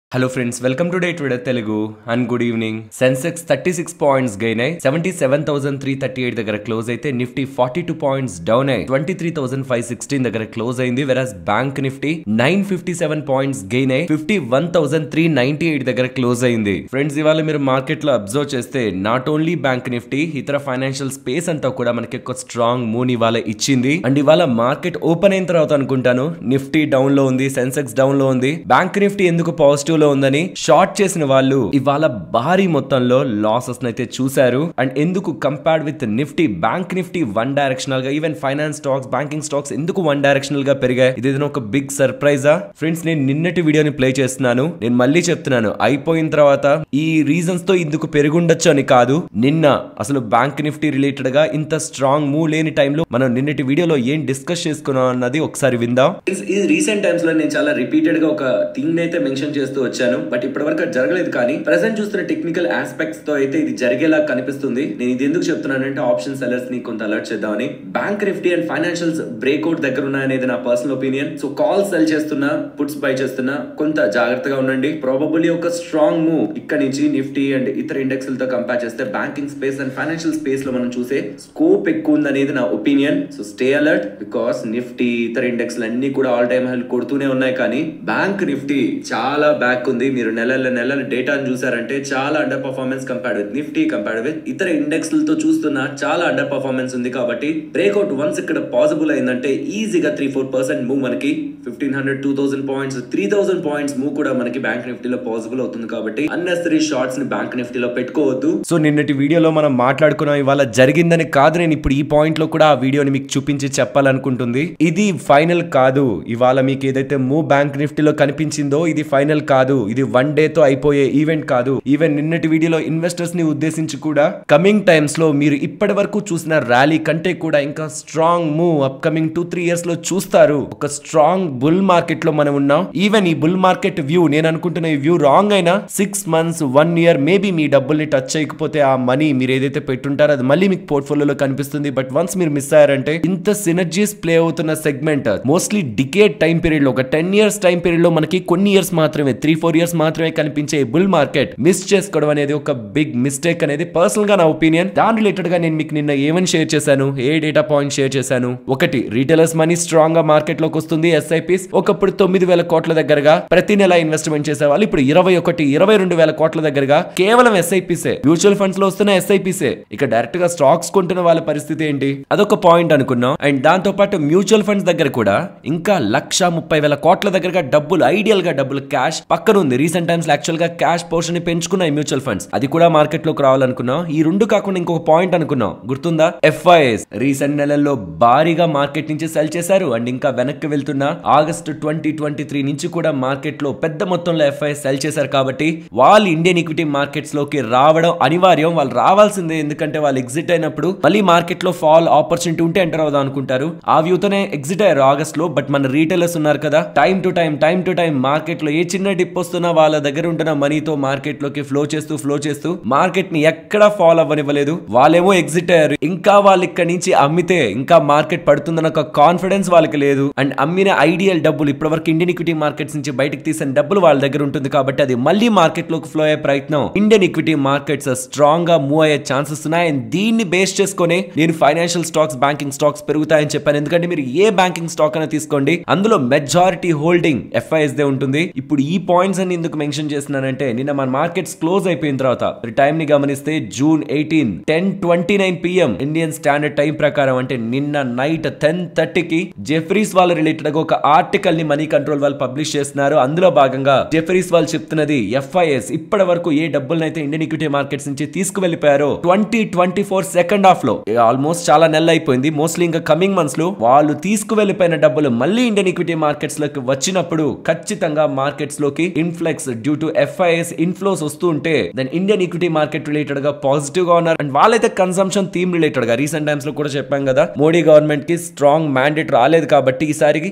hello friends welcome to day ట్విడర్ Telugu and good evening Sensex thirty six points gain అయ్యి seventy seven thousand three thirty eight దగ్గర close అయితే Nifty forty two points down అయ్యి twenty three thousand five sixteen దగ్గర close అయింది వెరాస్ bank Nifty nine fifty seven points gain అయ్యి fifty one thousand three ninety eight దగ్గర close అయింది friends ఇవాళ మీరు మార్కెట్ లో అబ్జర్వ్ చేస్తే నాట్ ఓన్లీ బ్యాంక్ నిఫ్టీ ఇతర ఫైనాన్షియల్ స్పేస్ అంతా కూడా మనకి ఒక స్ట్రాంగ్ మూన్ ఇవాళ ఇచ్చింది అండ్ ఇవాళ మార్కెట్ ఓపెన్ అయిన తర్వాత అనుకుంటాను నిఫ్టీ డౌన్ లో ఉంది సెన్సెక్స్ డౌన్ లో ఉంది బ్యాంక్ నిఫ్టీ ఎందుకు పాజిటివ్ లో ఉందని షార్ట్ చేసిన వాళ్ళు ఇవాళ భారీ మొత్తంలో లాసెస్ అయితే చూశారు అండ్ ఎందుకు compared with Nifty bank Nifty one directional గా even finance stocks banking stocks ఎందుకు వన్ డైరెక్షనల్ గా పెరిగాయి ఇది ఏదైనా ఒక బిగ్ సర్ప్రైజా ఫ్రెండ్స్ నేను నిన్నటి వీడియోని ప్లే చేస్తున్నాను నేను మళ్ళీ చెప్తున్నాను అయిపోయిన తర్వాత ఈ రీజన్స్ తో ఇందుకు పెరుగుండొచ్చు అని కాదు నిన్న అసలు బ్యాంక్ నిఫ్టీ రిలేటెడ్ గా ఇంత స్ట్రాంగ్ మూవ్ లేని టైంలో మనం నిన్నటి వీడియోలో ఏం డిస్కస్ చేసుకున్నాం అన్నది ఒకసారి విందాం ఈ రీసెంట్ టైమ్స్ లో నేను చాలా రిపీటెడ్ గా ఒక థింగ్ అయితే మెన్షన్ చేస్తూ వచ్చాను బట్ ఇప్పటి వరకు అది జరగలేదు కానీ ప్రెసెంట్ చూస్తున్న టెక్నికల్ ఆస్పెక్ట్స్ తో అయితే ఇది జరిగేలా కనిపిస్తుంది నేను ఇది ఎందుకు చెప్తున్నానంటే ఆప్షన్ సెలర్స్ ని కొంత అలర్ట్ చేద్దామని bank Nifty and financials breakout దగ్గర ఉన్నాయనేది నా personal opinion so call sell చేస్తున్నా పుట్స్ బై చేస్తున్నా కొంత జాగ్రత్తగా ఉండండి ప్రాబబుల్లీ ఒక స్ట్రాంగ్ మూవ్ ఇక్కడ నుంచి నిఫ్టీ అండ్ ఇతర ఇండెక్స్ తో కంపేర్ చేస్తే banking space and financial space లో మనం చూసే స్కోప్ ఎక్కువ ఉందనేది నా opinion so stay alert because Nifty ఇతర ఇండెక్స్ అన్ని కూడా ఆల్ టైమ్ హై కొడుతూనే ఉన్నాయి కానీ బ్యాంక్ నిఫ్టీ చాలా బ్యాక్ ఉంది మీరు నెలల నెలల డేటాను చూసారంటే చాలా under performance compared with Nifty compared with ఇతర ఇండెక్స్ లతో చూస్తున్న చాలా అండర్ పర్ఫార్మెన్స్ ఉంది కాబట్టి బ్రేక్అవుట్ వన్స్ ఇక్కడ పాసిబుల్ అయిందంటే ఈజీగా త్రీ ఫోర్ పర్సెంట్ మూవ్ మనకి fifteen hundred two thousand points three thousand points move కూడా మనకి బ్యాంక్ నిఫ్టీలో పాసిబుల్ అవుతుంది కాబట్టి అన్నెసరీ షార్ట్స్ ని బ్యాంక్ నిఫ్టీలో పెట్టుకోవద్దు సో నిన్నటి వీడియోలో మనం మాట్లాడుకున్నాం ఇవాళ జరిగిందని కాదు నేను ఇప్పుడు ఈ పాయింట్ లో కూడా ఆ వీడియోని మీకు చూపించి చెప్పాలనుకుంటుంది ఇది ఫైనల్ కాదు ఇవాళ మీకు ఏదైతే మూవ్ బ్యాంక్ నిఫ్టీలో కనిపించిందో ఇది ఫైనల్ కాదు ఇది వన్ డే తో అయిపోయే ఈవెంట్ కాదు ఈవెన్ నిన్నటి వీడియోలో ఇన్వెస్టర్స్ ని ఉద్దేశించి కూడా కమింగ్ టైమ్స్ లో మీరు ఇప్పటి వరకు చూసిన ర్యాలీ కంటే కూడా ఇంకా strong move up coming two three years లో చూస్తారు ఒక స్ట్రాంగ్ బుల్ మార్కెట్ లో మనం ఉన్నాం ఈవెన్ ఈ బుల్ మార్కెట్ వ్యూ నేను అనుకుంటున్న ఈ వ్యూ రాంగ్ అయినా six months one year maybe మీ డబ్బుల్ని టచ్ చేయకపోతే ఆ మనీ మీరు ఏదైతే పెట్టుంటారో అది మళ్ళీ మీకు పోర్ట్ఫోలియోలో కనిపిస్తుంది బట్ వన్స్ మీరు మిస్ అయ్యారంటే ఇంత సినర్జీస్ ప్లే అవుతున్న segment mostly decade time period లో ఒక టెన్ ఇయర్స్ టైం పీరియడ్ లో మనకి కొన్ని ఇయర్స్ మాత్రమే త్రీ ఫోర్ ఇయర్స్ మాత్రమే కనిపించే బుల్ మార్కెట్ మిస్ చేసుకోవడం అనేది ఒక బిగ్ మిస్టేక్ అనేది పర్సనల్ గా నా ఒపీనియన్ దాని రిలేటెడ్ గా నేను మీకు నిన్న ఏమని షేర్ చేశాను ఏ డేటా పాయింట్ షేర్ చేశాను ఒకటి రీటైలర్స్ మనీ స్ట్రాంగ్ గా మార్కెట్ లోకి వస్తుంది ఎస్ఐపిస్ ఒకప్పుడు తొమ్మిది వేల కోట్ల దగ్గరగా ప్రతి నెల ఇన్వెస్ట్మెంట్ చేసే వాళ్ళు ఇప్పుడు ఇరవై ఒకటి ఇరవై రెండు వేల కోట్ల దగ్గరగా కేవలం ఎస్ఐపిసే మ్యూచువల్ ఫండ్స్ లో వస్తున్న ఎస్ఐపిసే ఇక డైరెక్ట్ గా స్టాక్స్ కొంటున్న వాళ్ళ పరిస్థితి ఏంటి అదొక పాయింట్ అనుకున్నాం అండ్ దాంతో పాటు మ్యూచువల్ ఫండ్స్ దగ్గర కూడా ఇంకా లక్ష ముప్పై వేల కోట్ల దగ్గరగా డబ్బులు ఐడియల్ గా డబ్బులు క్యాష్ పక్కన ఉంది రీసెంట్ టైమ్స్ యాక్చువల్ గా క్యాష్ పోర్షన్ ని పెంచుకున్నాయి మ్యూచువల్ ఫండ్స్ అది కూడా మార్కెట్ లోకి రావాలనుకున్నాం ఈ రెండు కాకుండా ఇంకొక పాయింట్ అనుకున్నాం గుర్తుందా ఎఫ్ఐఎస్ రీసెంట్ నెలల్లో భారీగా మార్కెట్ నుంచి సెల్ చేశారు అండ్ ఇంకా వెనక్కి వెళ్తున్న ఆగస్ట్ ట్వంటీ ట్వంటీ త్రీ నుంచి కూడా మార్కెట్ లో పెద్ద మొత్తంలో ఎఫ్ఐఎస్ సెల్ చేశారు కాబట్టి వాళ్ళు ఇండియన్ ఈక్విటీ మార్కెట్స్ లోకి రావడం అనివార్యం వాళ్ళు రావాల్సిందే ఎందుకంటే వాళ్ళు ఎగ్జిట్ అయినప్పుడు మళ్ళీ మార్కెట్ లో ఫాల్ ఆపర్చునిటీ ఉంటే ఎంటర్ అవుదాం అనుకుంటారు ఆ వ్యూతోనే ఎగ్జిట్ అయ్యారు ఆగస్ట్ లో బట్ మన రీటైలర్స్ ఉన్నారు కదా time to time time to time market లో ఏ చిన్న డిప్ వస్తున్నా వాళ్ళ దగ్గర ఉంటున్న మనీతో మార్కెట్ లోకి ఫ్లో చేస్తూ ఫ్లో చేస్తూ మార్కెట్ ని ఎక్కడా ఫాల్ అవ్వనివ్వలేదు వాళ్ళేమో ఎగ్జిట్ అయ్యారు ఇంకా వాళ్ళు ఇక్కడ నుంచి అమ్మితే ఇంకా మార్కెట్ పడుతుందన్న ఒక కాన్ఫిడెన్స్ వాళ్ళకి లేదు అండ్ అమ్మిన ఐడియల్ డబ్బులు ఇప్పటి వరకు ఇండియన్ ఈక్విటీ మార్కెట్స్ నుంచి బయటకు తీసిన డబ్బులు వాళ్ళ దగ్గర ఉంటుంది కాబట్టి అది మళ్ళీ మార్కెట్ లోకి ఫ్లో అయ్యే ప్రయత్నం ఇండియన్ ఈక్విటీ మార్కెట్స్ స్ట్రాంగ్ గా మూవ్ అయ్యే ఛాన్సెస్ ఉన్నాయి అండ్ దీన్ని బేస్ చేసుకొని నేను ఫైనాన్షియల్ స్టాక్స్ బ్యాంకింగ్ స్టాక్స్ పెరుగుతాయని చెప్పాను ఎందుకంటే మీరు ఏ బ్యాంకింగ్ స్టాక్ అయినా తీసుకోండి అందులో మెజారిటీ హోల్డింగ్ ఎఫ్ఐఎస్ దే ఉంటుంది ఇప్పుడు ఈ పాయింట్స్ అని ఎందుకు మెన్షన్ చేస్తున్నానంటే నిన్న మన మార్కెట్స్ క్లోజ్ అయిపోయిన తర్వాత టైం ని గమనిస్తే June eighteen ten twenty nine PM Indian standard time ప్రకారం అంటే నిన్న నైట్ టెన్ థర్టీకి జెఫ్రీస్ వాళ్ళ రిలేటెడ్ గా ఒక ఆర్టికల్ ని మనీ కంట్రోల్ వాళ్ళు పబ్లిష్ చేస్తున్నారు అందులో భాగంగా జెఫ్రీస్ వాళ్ళు చెప్తున్నది ఎఫ్ఐఎస్ ఇప్పటి వరకు ఏ డబ్బులనైతే ఇండియన్ ఈక్విటీ మార్కెట్స్ నుంచి తీసుకువెళ్లిపోయారో twenty twenty four second half లో ఆల్మోస్ట్ చాలా నెలలు అయిపోయింది మోస్ట్లీ ఇంకా కమింగ్ మంత్స్ లో వాళ్ళు తీసుకువెళ్లిపోయిన డబ్బులు మళ్ళీ ఇండియన్ ఈక్విటీ మార్కెట్స్ లోకి వచ్చినప్పుడు ఖచ్చితంగా మార్కెట్స్ లోకి influx due to FIs inflows వస్తూ ఉంటే then Indian equity market related గా పాజిటివ్ గా ఉన్నారు అండ్ వాళ్ళైతే కన్సంప్షన్ థీమ్ రిలేటెడ్ గా రీసెంట్ టైమ్స్ లో కూడా చెప్పాం కదా మోడీ గవర్నమెంట్ కి స్ట్రాంగ్ మ్యాండేట్ రాలేదు కాబట్టి ఈసారికి కన్సంప్షన్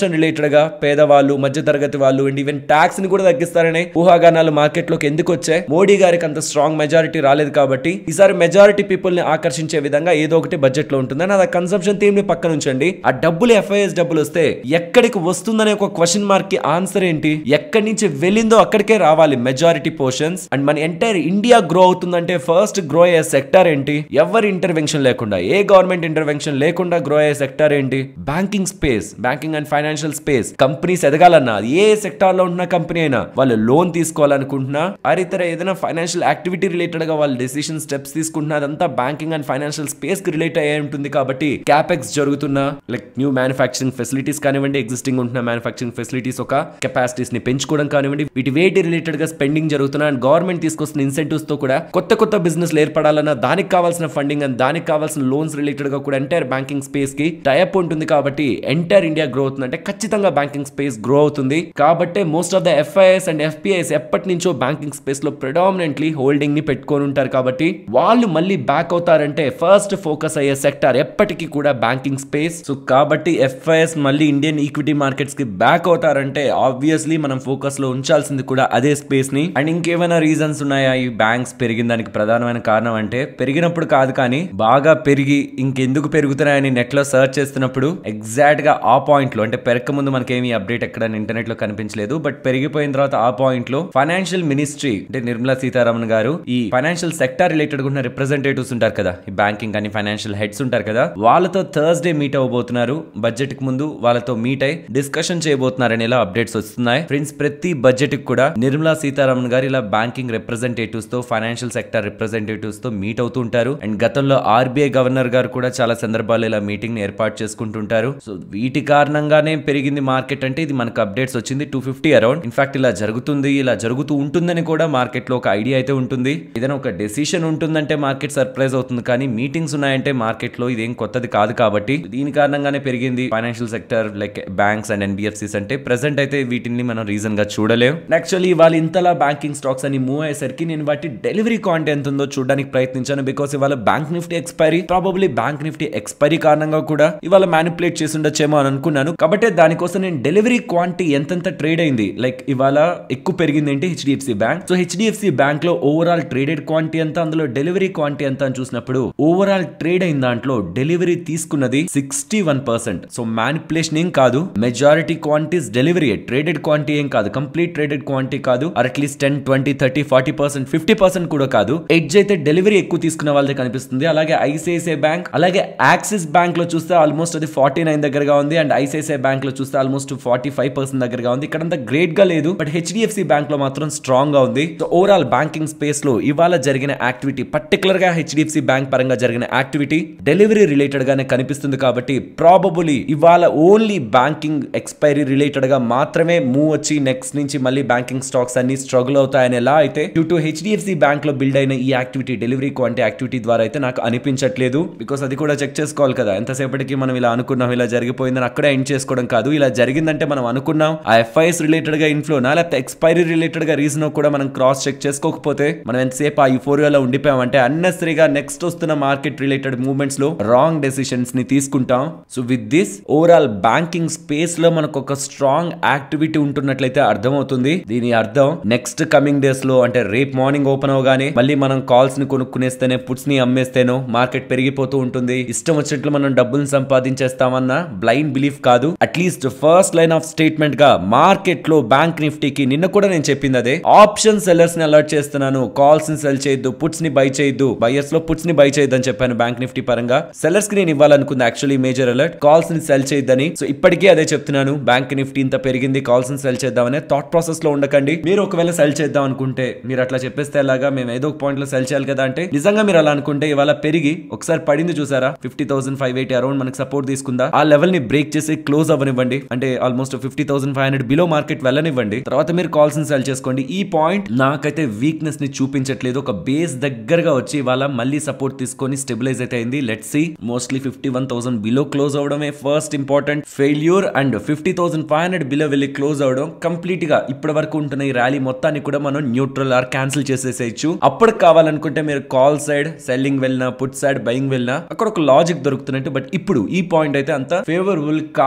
కన్సంప్షన్ రిలేటెడ్ గా పేదవాళ్ళు మధ్య తరగతి వాళ్ళు అండ్ ఈవెన్ ట్యాక్స్ ని కూడా తగ్గిస్తారనే ఊహాగానాలు మార్కెట్ లోకి ఎందుకు వచ్చాయి మోడీ గారికి అంత స్ట్రాంగ్ మెజారిటీ రాలేదు కాబట్టి ఈసారి మెజారిటీ పీపుల్ ని ఆకర్షించే విధంగా ఏదో ఒకటి బడ్జెట్ లో ఉంటుంది అని ఆ కన్సంప్షన్ థీమ్ ని పక్కన ఉంచండి ఆ డబ్బులు ఎఫ్ఐఎస్ డబ్బులు వస్తే ఎక్కడికి వస్తుందనే ఒక క్వశ్చన్ మార్క్ కి ఆన్సర్ ఏంటి ఎక్కడి నుంచి వెళ్ళిందో అక్కడికే రావాలి మెజారిటీ పోర్షన్స్ అండ్ మన ఎంటైర్ ఇండియా గ్రో అవుతుందంటే ఫస్ట్ గ్రో అయ్యే సెక్టర్ ఏంటి ఎవరి ఇంటర్వెన్షన్ లేకుండా ఏ గవర్నమెంట్ ఇంటర్వెన్షన్ లేకుండా గ్రో అయ్యే సెక్టర్ ఏంటి banking space banking and financial space companies ఎదగాలన్నా అది ఏ సెక్టార్ లో ఉన్న కంపెనీ అయినా వాళ్ళు లోన్ తీసుకోవాలనుకుంటున్నా అరే ఇతర ఏదైనా ఫైనాన్షియల్ యాక్టివిటీ రిలేటెడ్ గా వాళ్ళు డెసిషన్ స్టెప్స్ తీసుకుంటున్నా అదంతా బ్యాంకింగ్ అండ్ ఫైనాన్షియల్ స్పేస్ కి రిలేట్ అయ్యే ఉంటుంది కాబట్టి క్యాపెక్స్ జరుగుతున్నా లైక్ న్యూ మ్యానుఫాక్చరింగ్ ఫెసిలిటీస్ కానివ్వండి ఎగ్జిస్టింగ్ ఉంటున్న మ్యానుఫాక్చరింగ్ ఫెసిలిటీస్ ఒక కెపాసిటీస్ ని పెంచుకోవడం కానివ్వండి వీటి వేటి రిలేటెడ్ గా స్పెండింగ్ జరుగుతున్నా అండ్ గవర్నమెంట్ తీసుకొస్తున్న ఇన్సెంటివ్స్ తో కూడా కొత్త కొత్త బిజినెస్ ఏర్పడాలన్నా దానికి కావాల్సిన ఫండింగ్ అండ్ దానికి కావాల్సిన లోన్స్ రిలేటెడ్ గా కూడా ఎంటైర్ బ్యాంకింగ్ స్పేస్ కి టైప్ ఉంటుంది కాబట్టి ఎంటైర్ ఇండియా గ్రో అవుతుంది అంటే ఖచ్చితంగా బ్యాంకింగ్ స్పేస్ గ్రో అవుతుంది కాబట్టి most of the FIs and FPIs ఎప్పటి నుంచో బ్యాంకింగ్ స్పేస్ లో ప్రిడామినెంట్లీ హోల్డింగ్ ని పెట్టుకొని ఉంటారు కాబట్టి వాళ్ళు మళ్ళీ బ్యాక్ అవుతారంటే ఫస్ట్ ఫోకస్ అయ్యే సెక్టర్ ఎప్పటికీ కూడా బ్యాంకింగ్ స్పేస్ సో కాబట్టి ఎఫ్ఐఎస్ మళ్ళీ ఇండియన్ ఈక్విటీ మార్కెట్స్ కి బ్యాక్ అవుతారంటే ఆబ్వియస్లీ మనం ఫోకస్ లో ఉంచాల్సింది కూడా అదే స్పేస్ ని అండ్ ఇంకేమైనా రీజన్స్ ఉన్నాయా ఈ బ్యాంక్స్ పెరిగిన దానికి ప్రధానమైన కారణం అంటే పెరిగినప్పుడు కాదు కానీ బాగా పెరిగి ఇంకెందుకు పెరుగుతున్నాయని నెట్ లో సర్చ్ చేస్తున్నప్పుడు ఎగ్జాక్ట్ గా ఆ పాయింట్ లో అంటే పెరక్క ముందు మనకేమి అప్డేట్ ఎక్కడ ఇంటర్నెట్ లో కనిపించలేదు బట్ పెరిగిపోయిన తర్వాత ఆ పాయింట్ లో ఫైనాన్షియల్ మినిస్ట్రీ అంటే నిర్మలా సీతారామన్ గారు ఈ ఫైనాన్షియల్ సెక్టర్ రిలేటెడ్ ఉన్న రిప్రజెంటేటివ్స్ ఉంటారు కదా ఈ బ్యాంకింగ్ కానీ ఫైనాన్షియల్ హెడ్స్ ఉంటారు కదా వాళ్ళతో థర్స్డే మీట్ అవ్వబోతున్నారు బడ్జెట్ కి ముందు వాళ్ళతో మీట్ అయి డిస్కషన్ చేయబోతున్నారని ఇలా అప్డేట్స్ వస్తున్నాయి ఫ్రెండ్స్ ప్రతి బడ్జెట్ కి కూడా నిర్మలా సీతారామన్ గారు ఇలా బ్యాంకింగ్ రిప్రజెంటేటివ్స్ తో ఫైనాన్షియల్ సెక్టర్ రిప్రజెంటేటివ్స్ తో మీట్ అవుతూ ఉంటారు అండ్ గతంలో ఆర్బీఐ గవర్నర్ గారు కూడా చాలా సందర్భాలు ఇలా మీటింగ్ ని ఏర్పాటు చేసుకుంటుంటారు సో వీటి కారణంగానే పెరిగింది మార్కెట్ అంటే ఇది మనకు అప్డేట్స్ వచ్చింది టూ ఫిఫ్టీ అరౌండ్ ఇన్ఫాక్ట్ ఇలా జరుగుతుంది ఇలా జరుగుతూ ఉంటుందని కూడా మార్కెట్ లో ఒక ఐడియా అయితే ఉంటుంది ఏదైనా ఒక డెసిషన్ ఉంటుందంటే మార్కెట్ సర్ప్రైజ్ అవుతుంది కానీ మీటింగ్స్ ఉన్నాయంటే మార్కెట్ లో ఇదేం కొత్తది కాదు కాబట్టి దీని కారణంగానే పెరిగింది financial sector like banks and NBFCs అంటే ప్రెసెంట్ అయితే వీటిని మనం రీజన్ గా చూడలేం యాక్చువల్లీ వాళ్ళు ఇంతలా బ్యాంకింగ్ స్టాక్స్ అని మూవ్ అయ్యేసరికి నేను వాటి డెలివరీ క్వాంటిటీ ఎంత ఉందో చూడడానికి ప్రయత్నించాను బికాస్ ఇవాళ bank Nifty expiry probably bank Nifty expiry కారణంగా కూడా ఇవాళ మ్యానిపులేట్ చేసి ఉండొచ్చేమో అని అనుకున్నాను కాబట్టి దానికోసం నేను డెలివరీ క్వాంటిటీ ఎంతెంత ట్రేడ్ అయింది లైక్ ఇవాళ ఎక్కువ పెరిగింది ఏంటి HDFC bank so HDFC bank లో ఓవరాల్ ట్రేడెడ్ క్వాంటిటీ ఎంత అందులో డెలివరీ క్వాంటిటీ ఎంత అని చూసినప్పుడు ఓవరాల్ ట్రేడ్ అయిన దాంట్లో డెలివరీ తీసుకున్నది sixty one percent so manipulation ఏం కాదు majority quantities delivery traded quantity ఏం కాదు కంప్లీట్ ట్రేడెడ్ క్వాంటిటీ కాదు or atleast ten twenty thirty forty percent fifty percent కూడా కాదు ఎడ్జ్ అయితే డెలివరీ ఎక్కువ తీసుకున్న వాళ్ళదే కనిపిస్తుంది అలాగే ఐసిఐసిఐ బ్యాంక్ అలాగే యాక్సిస్ బ్యాంక్ లో చూస్తే ఆల్మోస్ట్ అది ఫార్టీ నైన్ దగ్గరగా ఉంది అండ్ ఐసిఐసిఐ బ్యాంక్ లో చూస్తే ఆల్మోస్ట్ ఫార్టీ ఫైవ్ పర్సెంట్ దగ్గరగా ఉంది ఇక్కడంతా గ్రేట్ గా లేదు బట్ హెచ్డిఎఫ్సి బ్యాంక్ లో మాత్రం స్ట్రాంగ్ గా ఉంది సో ఓవరాల్ బ్యాంకింగ్ స్పేస్ లో ఇవాళ జరిగిన యాక్టివిటీ పర్టికులర్ గా హెచ్డిఎఫ్సి బ్యాంక్ పరంగా జరిగిన యాక్టివిటీ డెలివరీ రిలేటెడ్ గానే కనిపిస్తుంది కాబట్టి ప్రాబబులీ ఇవాళ ఓన్లీ బ్యాంకింగ్ ఎక్స్పైరీ రిలేటెడ్ గా మాత్రమే మూవ్ వచ్చి నెక్స్ట్ నుంచి మళ్ళీ బ్యాంకింగ్ స్టాక్స్ అన్ని స్ట్రగుల్ అవుతాయని ఎలా అయితే డ్యూ టు హెచ్డిఎఫ్సి బ్యాంక్ లో బిల్డ్ అయిన ఈ యాక్టివిటీ డెలివరీ క్వాంటిటీ యాక్టివిటీ ద్వారా అయితే నాకు అనిపించట్లేదు బికాస్ అది కూడా చెక్ చేసుకోవాలి కదా ఎంతసేపటికి మనం ఇలా అనుకున్నాం ఇలా జరిగిపోయిందని అక్కడే ఎండ్ చేసుకోవడం కాదు ఇలా జరిగిందంటే మనం అనుకున్నాం ఆ ఎఫ్ఐఎస్ రిలేటెడ్ గా ఇన్ఫ్లోనా లేకపోతే ఎక్స్పైరీ రిలేటెడ్ గా రీజన్ కూడా మనం క్రాస్ చెక్ చేసుకోకపోతే మనం ఎంతసేపు ఆ యూఫోరియాలో ఉండిపోయామంటే అన్నెసరీగా నెక్స్ట్ వస్తున్న మార్కెట్ రిలేటెడ్ మూవ్మెంట్స్ లో రాంగ్ డెసిషన్స్ ని తీసుకుంటాం so with this overall banking space లో మనకు ఒక స్ట్రాంగ్ యాక్టివిటీ ఉంటున్నట్లయితే అర్థమవుతుంది దీని అర్థం నెక్స్ట్ కమింగ్ డేస్ లో అంటే రేపు మార్నింగ్ ఓపెన్ అవగానే మళ్ళీ మనం కాల్స్ ని కొనుక్కునేస్తేనే పుట్స్ ని అమ్మేస్తేనో మార్కెట్ పెరిగిపోతూ ఉంటుంది ఇష్టం వచ్చినట్లు మనం డబ్బులు సంపాదించేస్తామన్న బ్లైండ్ బిలీఫ్ కాదు at least first line of statement గా మార్కెట్ లో బ్యాంక్ నిఫ్టీకి నిన్న కూడా నేను చెప్పింది అదే ఆప్షన్ సెల్లర్స్ ని అలర్ట్ చేస్తున్నాను కాల్స్ ని సెల్ చేయొద్దు పుట్స్ ని బై చేయొద్దు బయర్స్ లో పుట్స్ ని బై చేయొద్దు అని చెప్పాను బ్యాంక్ నిఫ్టీ పరంగా సెల్లర్స్ కి నేను ఇవ్వాలనుకుంది యాక్చువల్లీ మేజర్ అలర్ట్ కాల్స్ ని సెల్ చేయొద్దని సో ఇప్పటికీ అదే చెప్తున్నాను బ్యాంక్ నిఫ్టీ ఇంత పెరిగింది కాల్స్ ని సెల్ చేద్దామనే థాట్ ప్రాసెస్ లో ఉండకండి మీరు ఒకవేళ సెల్ చేద్దాం అనుకుంటే మీరు అట్లా చెప్పేస్తే ఎలాగా మేము ఏదో ఒక పాయింట్ లో సెల్ చేయాలి కదా అంటే నిజంగా మీరు అలా అనుకుంటే ఇవాళ పెరిగి ఒకసారి పడింది చూసారా fifty thousand five eighty around మనకి సపోర్ట్ తీసుకుందా ఆ లెవెల్ ని బ్రేక్ చేసి క్లోజ్ అవ్వనివ్వండి అంటే almost fifty thousand five hundred below market వెళ్ళనివ్వండి తర్వాత మీరు కాల్స్ ని సెల్ చేసుకోండి ఈ పాయింట్ నాకైతే వీక్నెస్ ని చూపించట్లేదు ఒక బేస్ దగ్గరగా వచ్చి ఇవాళ మళ్ళీ సపోర్ట్ తీసుకొని స్టెబిలైజ్ అయితే అయింది let see mostly fifty one thousand below close అవడమే first important failure and fifty thousand five hundred below వెళ్ళి క్లోజ్ అవడం కంప్లీట్ గా ఇప్పటి వరకు ఉంటున్న ఈ ర్యాలీ మొత్తాన్ని కూడా మనం న్యూట్రల్ ఆర్ క్యాన్సిల్ చేసేసేయచ్చు అప్పుడు కావాలనుకుంటే మీరు కాల్ సైడ్ సెల్లింగ్ వెళ్ళినా పుట్ సైడ్ బయింగ్ వెళ్ళినా అక్కడ ఒక లాజిక్ దొరుకుతున్నట్టు బట్ ఇప్పుడు ఈ పాయింట్ అయితే అంత ఫేవరబుల్ కాదన్నది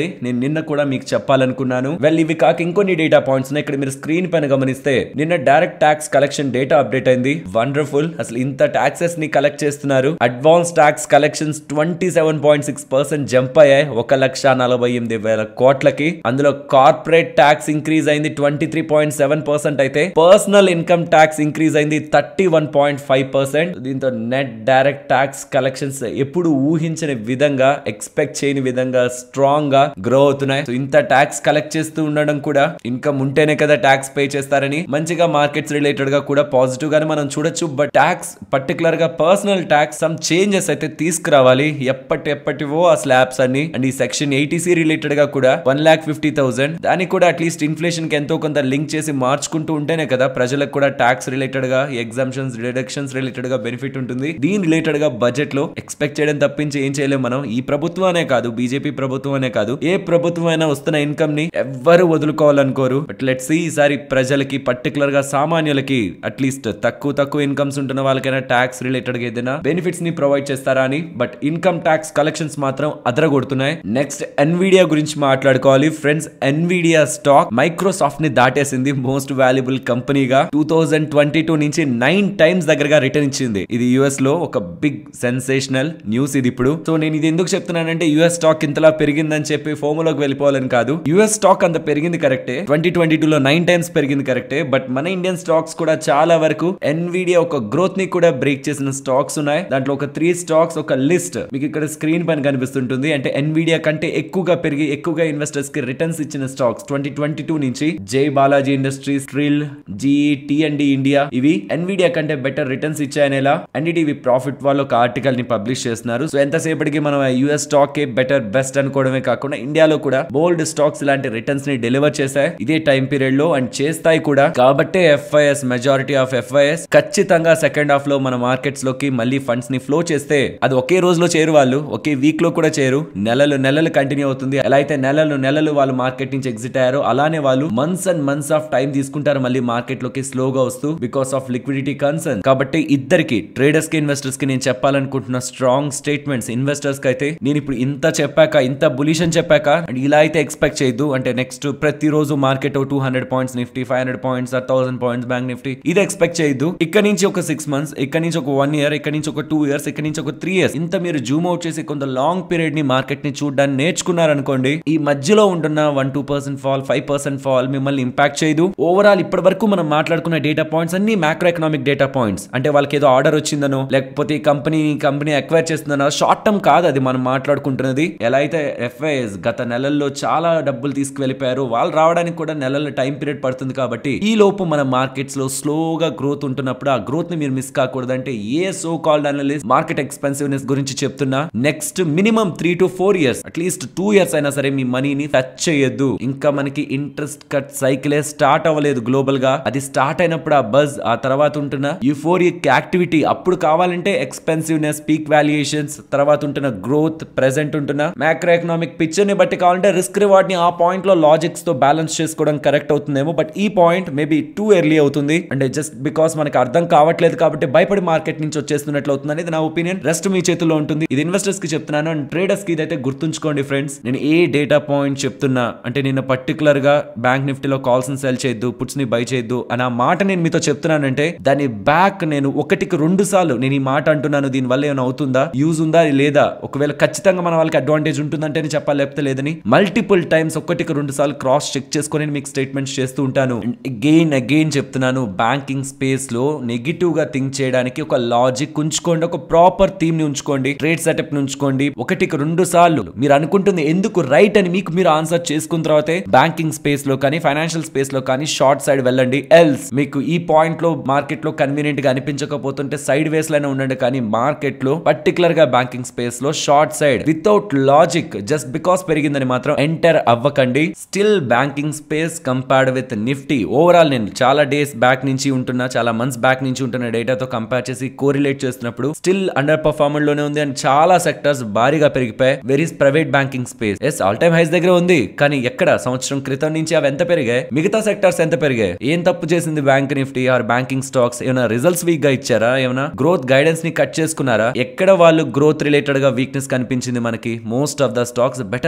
అన్నది నేను నిన్న కూడా మీకు చెప్పాలనుకున్నాను వెల్ ఇవి కాక ఇంకొన్ని డేటా పాయింట్స్ ఉన్నాయి ఇక్కడ మీరు స్క్రీన్ పైన గమనిస్తే నిన్న direct tax collection data update అయింది వండర్ఫుల్ అసలు ఇంత ట్యాక్సెస్ ని కలెక్ట్ చేస్తున్నారు advance tax collections twenty seven point six percent jump అయ్యాయి ఒక లక్ష నలభై ఎనిమిది వేల కోట్లకి అందులో కార్పొరేట్ ట్యాక్స్ ఇంక్రీజ్ అయింది twenty three point seven percent అయితే పర్సనల్ ఇన్కమ్ ట్యాక్స్ ఇంక్రీజ్ అయింది thirty one point five percent దీంతో నెట్ డైరెక్ట్ ట్యాక్స్ కలెక్షన్స్ ఎప్పుడు ఊహించని విధంగా ఎక్స్పెక్ట్ చేయని విధంగా స్ట్రాంగ్ గా గ్రో అవుతున్నాయి సో ఇంత ట్యాక్స్ కలెక్ట్ చేస్తూ ఉండడం కూడా ఇన్కమ్ ఉంటేనే కదా ట్యాక్స్ పే చేస్తారని మంచిగా మార్కెట్స్ రిలేటెడ్ గా కూడా పాజిటివ్ గానే మనం చూడొచ్చు బట్ ట్యాక్స్ పర్టికులర్ గా పర్సనల్ ట్యాక్స్ సమ్ చేంజెస్ అయితే తీసుకురావాలి ఎప్పటి ఎప్పటివో ఆ స్లాబ్స్ అన్ని అండ్ ఈ సెక్షన్ ఎయిటీసీ రిలేటెడ్ గా కూడా వన్ లాక్ ఫిఫ్టీ థౌసండ్ దానికి కూడా అట్లీస్ట్ ఇన్ఫ్లేషన్ కి ఎంతో కొంత లింక్ చేసి మార్చుకుంటూ ఉంటేనే కదా ప్రజలకు కూడా ట్యాక్స్ రిలేటెడ్ గా ఎగ్జామ్షన్స్ డిడక్షన్స్ రిలేటెడ్ గా బెనిఫిట్ ఉంటుంది దీని రిలేటెడ్ గా బడ్జెట్ లో ఎక్స్పెక్ట్ చేయడం తప్పించి ఏం చేయలేం మనం ఈ ప్రభుత్వం అనే కాదు బీజేపీ ప్రభుత్వం అనే కాదు ఏ ప్రభుత్వం అయినా వస్తున్న ఇన్కమ్ ని ఎవ్వరు వదులుకోవాలనుకోరు బట్ లెట్స్ సీ ఈసారి ప్రజలకి పర్టికులర్ గా సామాన్యులకి అట్లీస్ట్ తక్కువ తక్కువ ఇన్కమ్స్ ఉంటున్న వాళ్ళకైనా ట్యాక్స్ రిలేటెడ్ గా ఏదైనా బెనిఫిట్స్ ని ప్రొవైడ్ చేస్తారా అని బట్ ఇన్కమ్ ట్యాక్స్ కలెక్షన్స్ మాత్రం అదరగొడుతున్నాయి నెక్స్ట్ ఎన్విడియా గురించి మాట్లాడుకోవాలి ఫ్రెండ్స్ ఎన్విడియా స్టాక్ మైక్రోసాఫ్ట్ ని దాటేసింది మోస్ట్ వాల్యుబుల్ కంపెనీగా టూ థౌజండ్ ట్వంటీ టూ నుంచి నైన్ టైమ్స్ దగ్గరగా రిటర్న్ ఇచ్చింది ఇది యుఎస్ లో ఒక బిగ్ సెన్సేషనల్ న్యూస్ ఇది ఇప్పుడు సో నేను ఇది ఎందుకు చెప్తున్నానంటే యుఎస్ స్టాక్ ఇంతలా పెరిగిందని చెప్పి ఫోములోకి వెళ్ళిపోవాలని కాదు యుఎస్ స్టాక్ అంత పెరిగింది కరెక్టే ట్వంటీ ట్వంటీ టూ లో నైన్ టైమ్స్ పెరిగింది కరెక్టే బట్ మన ఇండియన్ స్టాక్స్ కూడా చాలా వరకు ఎన్విడియా ఒక గ్రోత్ ని కూడా బ్రేక్ చేసిన స్టాక్స్ ఉన్నాయి దాంట్లో ఒక త్రీ స్టాక్స్ ఒక లిస్ట్ మీకు ఇక్కడ స్క్రీన్ పైన కనిపిస్తుంటుంది అంటే ఎన్విడియా కంటే ఎక్కువగా పెరిగి ఎక్కువగా ఇన్వెస్టర్స్ కి రిటర్న్స్ ఇచ్చిన స్టాక్స్ ట్వంటీ ట్వంటీ టూ నుంచి Jai Balaji Industries TRIL GE T India ఇవి ఎన్విడియా కంటే బెటర్ రిటర్న్స్ ఇచ్చాయనేలా అండ్ ఇవి ప్రాఫిట్ వాళ్ళు ఒక ఆర్టికల్ ని పబ్లిష్ చేస్తున్నారు సో ఎంతసేపటికి మనం యుఎస్ స్టాక్ కే బెటర్ బెస్ట్ అనుకోవడమే కాకుండా ఇండియాలో కూడా బోల్డ్ స్టాక్స్ ఇలాంటి రిటర్న్స్ ని డెలివర్ చేశాయి ఇదే టైం పీరియడ్ లో అండ్ చేస్తాయి కూడా కాబట్టే ఎఫ్ఐఎస్ మెజారిటీ ఆఫ్ ఎఫ్ఐఎస్ ఖచ్చితంగా సెకండ్ హాఫ్ లో మన మార్కెట్స్ లోకి మళ్ళీ ఫండ్స్ ని ఫ్లో చేస్తే అది ఒకే రోజులో చేరు వాళ్ళు ఒకే వీక్ లో కూడా చేరు నెలలు నెలలు కంటిన్యూ అవుతుంది ఎలా అయితే నెలలు నెలలు వాళ్ళు మార్కెట్ నుంచి ఎగ్జిట్ అయ్యారో అలానే వాళ్ళు months and months of time తీసుకుంటారు మళ్ళీ మార్కెట్ లోకి స్లోగా వస్తూ బికాస్ ఆఫ్ లిక్విడిటీ కన్సర్న్ కాబట్టి ఇద్దరికి ట్రేడర్స్ కి ఇన్వెస్టర్స్ కి నేను చెప్పాలనుకుంటున్న స్ట్రాంగ్ స్టేట్మెంట్స్ ఇన్వెస్టర్స్ కి అయితే నేను ఇప్పుడు ఇంత చెప్పాక ఇంత బులిష్ అని చెప్పాక అండ్ ఇలా అయితే ఎక్స్పెక్ట్ చేయొద్దు అంటే నెక్స్ట్ ప్రతిరోజు market two hundred points Nifty five hundred points thousand points bank Nifty ఇది ఎక్స్పెక్ట్ చేయొద్దు ఇక్కడ నుంచి ఒక సిక్స్ మంత్స్ ఇక్కడ నుంచి ఒక వన్ ఇయర్ ఇక్కడ నుంచి ఒక టూ ఇయర్స్ ఇక్కడ నుంచి ఒక త్రీ ఇయర్స్ ఇంత మీరు జూమ్ అవుట్ చేసి కొంత లాంగ్ పీరియడ్ ని మార్కెట్ ని చూడడానికి నేర్చుకున్నారనుకోండి ఈ మధ్యలో ఉంటున్న one two percent fall five percent fall మిమ్మల్ని ఇంపాక్ట్ చేయదు ఓవరాల్ ఇప్పటి వరకు మనం మాట్లాడుకున్న డేటా పాయింట్స్ అన్ని మ్యాక్రో ఎకనామిక్ డేటా పాయింట్స్ అంటే వాళ్ళకి ఏదో ఆర్డర్ వచ్చిందనో లేకపోతే ఈ కంపెనీ కంపెనీ అక్వైర్ చేస్తుందనో షార్ట్ టర్మ్ కాదు అది మనం మాట్లాడుకుంటున్నది ఎలా అయితే ఎఫ్ఐఎస్ గత నెలల్లో చాలా డబ్బులు తీసుకువెళ్ళిపోయారు వాళ్ళు రావడానికి కూడా నెలల టైం పీరియడ్ పడుతుంది కాబట్టి ఈ లోపు మన మార్కెట్స్ లో స్లోగా గ్రోత్ ఉంటున్నప్పుడు ఆ గ్రోత్ ని మీరు మిస్ కాకూడదంటే a so called analyst market expensiveness గురించి చెప్తున్నా next minimum three to four years at least two years అయినా సరే మీ మనీని టచ్ చేయొద్దు ఇంకా మనకి ఇంట్రెస్ట్ కట్ సైకిలే స్టార్ట్ అవ్వలేదు గ్లోబల్ గా అది స్టార్ట్ అయినప్పుడు ఆ బజ్ ఆ తర్వాత ఉంటున్న యూఫోరిక్ యాక్టివిటీ అప్పుడు కావాలంటే ఎక్స్పెన్సివ్నెస్ పీక్ వాల్యుయేషన్స్ తర్వాత ఉంటున్న గ్రోత్ ప్రెసెంట్ ఉంటున్న మ్యాక్రో ఎకనామిక్ పిక్చర్ ని బట్టి కావాలంటే రిస్క్ రివార్డ్ ని ఆ పాయింట్ లో లాజిక్స్ తో బ్యాలెన్స్ చేసుకోవడం కరెక్ట్ అవుతుందేమో బట్ ఈ పాయింట్ మేబీ టూ ఎర్లీ అవుతుంది అంటే జస్ట్ బికాస్ మనకి అర్థం కావట్లేదు కాబట్టి భయపడి మార్కెట్ నుంచి వచ్చేస్తున్నట్లు అవుతుంది అనేది నా ఒపీనియన్ రెస్ట్ మీ చేతిలో ఉంటుంది ఇది ఇన్వెస్టర్స్ కి చెప్తున్నాను అండ్ ట్రేడర్స్ కి ఇదైతే గుర్తుంచుకోండి ఫ్రెండ్స్ నేను ఏ డేటా పాయింట్ చెప్తున్నా అంటే నిన్న పర్టికులర్ గా బ్యాంక్ నిఫ్టీలో కాల్స్ ని సెల్ చేయొద్దు పుట్స్ ని బై చేయొద్దు అని ఆ మాట నేను మీతో చెప్తున్నానంటే దాని బ్యాక్ నేను ఒకటికి రెండు సార్లు నేను ఈ మాట అంటున్నాను దీని వల్ల ఏమైనా అవుతుందా యూజ్ ఉందా లేదా ఒకవేళ ఖచ్చితంగా మన వాళ్ళకి అడ్వాంటేజ్ ఉంటుందంటే చెప్పాలి లేకపోతే లేదని మల్టిపుల్ టైమ్స్ ఒకటికి రెండు సార్లు క్రాస్ చెక్ చేసుకొని నేను మీకు స్టేట్మెంట్స్ చేస్తూ ఉంటాను అగైన్ అగైన్ చెప్తున్నాను బ్యాంకింగ్ స్పేస్ లో నెగిటివ్ గా థింక్ చేయడానికి ఒక లాజిక్ ఉంచుకోండి ఒక ప్రాపర్ థీమ్ ని ఉంచుకోండి ట్రేడ్ సెటప్ ని ఉంచుకోండి ఒకటికి రెండు సార్లు మీరు అనుకుంటుంది ఎందుకు రైట్ అని మీకు మీరు ఆన్సర్ చేసుకున్న తర్వాతే బ్యాంకింగ్ స్పేస్ లో కానీ ఫైనాన్షియల్ స్పేస్ లో కానీ షార్ట్ సైడ్ వెళ్ళండి ఎల్స్ మీకు ఈ పాయింట్ లో మార్కెట్ లో కన్వీనియంట్ గా అనిపించకపోతుంటే సైడ్ వేస్ లోనే ఉండండి కానీ మార్కెట్ లో పర్టికులర్ గా బ్యాంకింగ్ స్పేస్ లో short side without logic just because పెరిగిందని మాత్రం ఎంటర్ అవ్వకండి still banking space compared with Nifty overall నేను చాలా డేస్ బ్యాక్ నుంచి ఉంటున్నా చాలా మంత్స్ బ్యాక్ నుంచి ఉంటున్న డేటాతో కంపేర్ చేసి కోరిలేట్ చేస్తున్నప్పుడు స్టిల్ అండర్ పర్ఫార్మెన్స్ లోనే ఉంది అండ్ చాలా సెక్టర్స్ భారీగా పెరిగిపోయాయి very private banking space as all time highs దగ్గర ఉంది కానీ ఎక్కడ సంవత్సరం క్రితం నుంచి అవి ఎంత పెరిగాయి మిగతా సెక్టర్స్ ఎంత పెరిగాయి ఏం తప్పు చేసింది bank Nifty or banking stocks ఏమైనా రిజల్ట్స్ వీక్ గా ఇచ్చారా ఏమైనా గ్రోత్ గైడెన్స్ ని కట్ చేసుకున్నారా ఎక్కడ వాళ్ళు గ్రోత్ రిలేటెడ్ గా వీక్నెస్ కనిపించింది మనకి most of the stocks better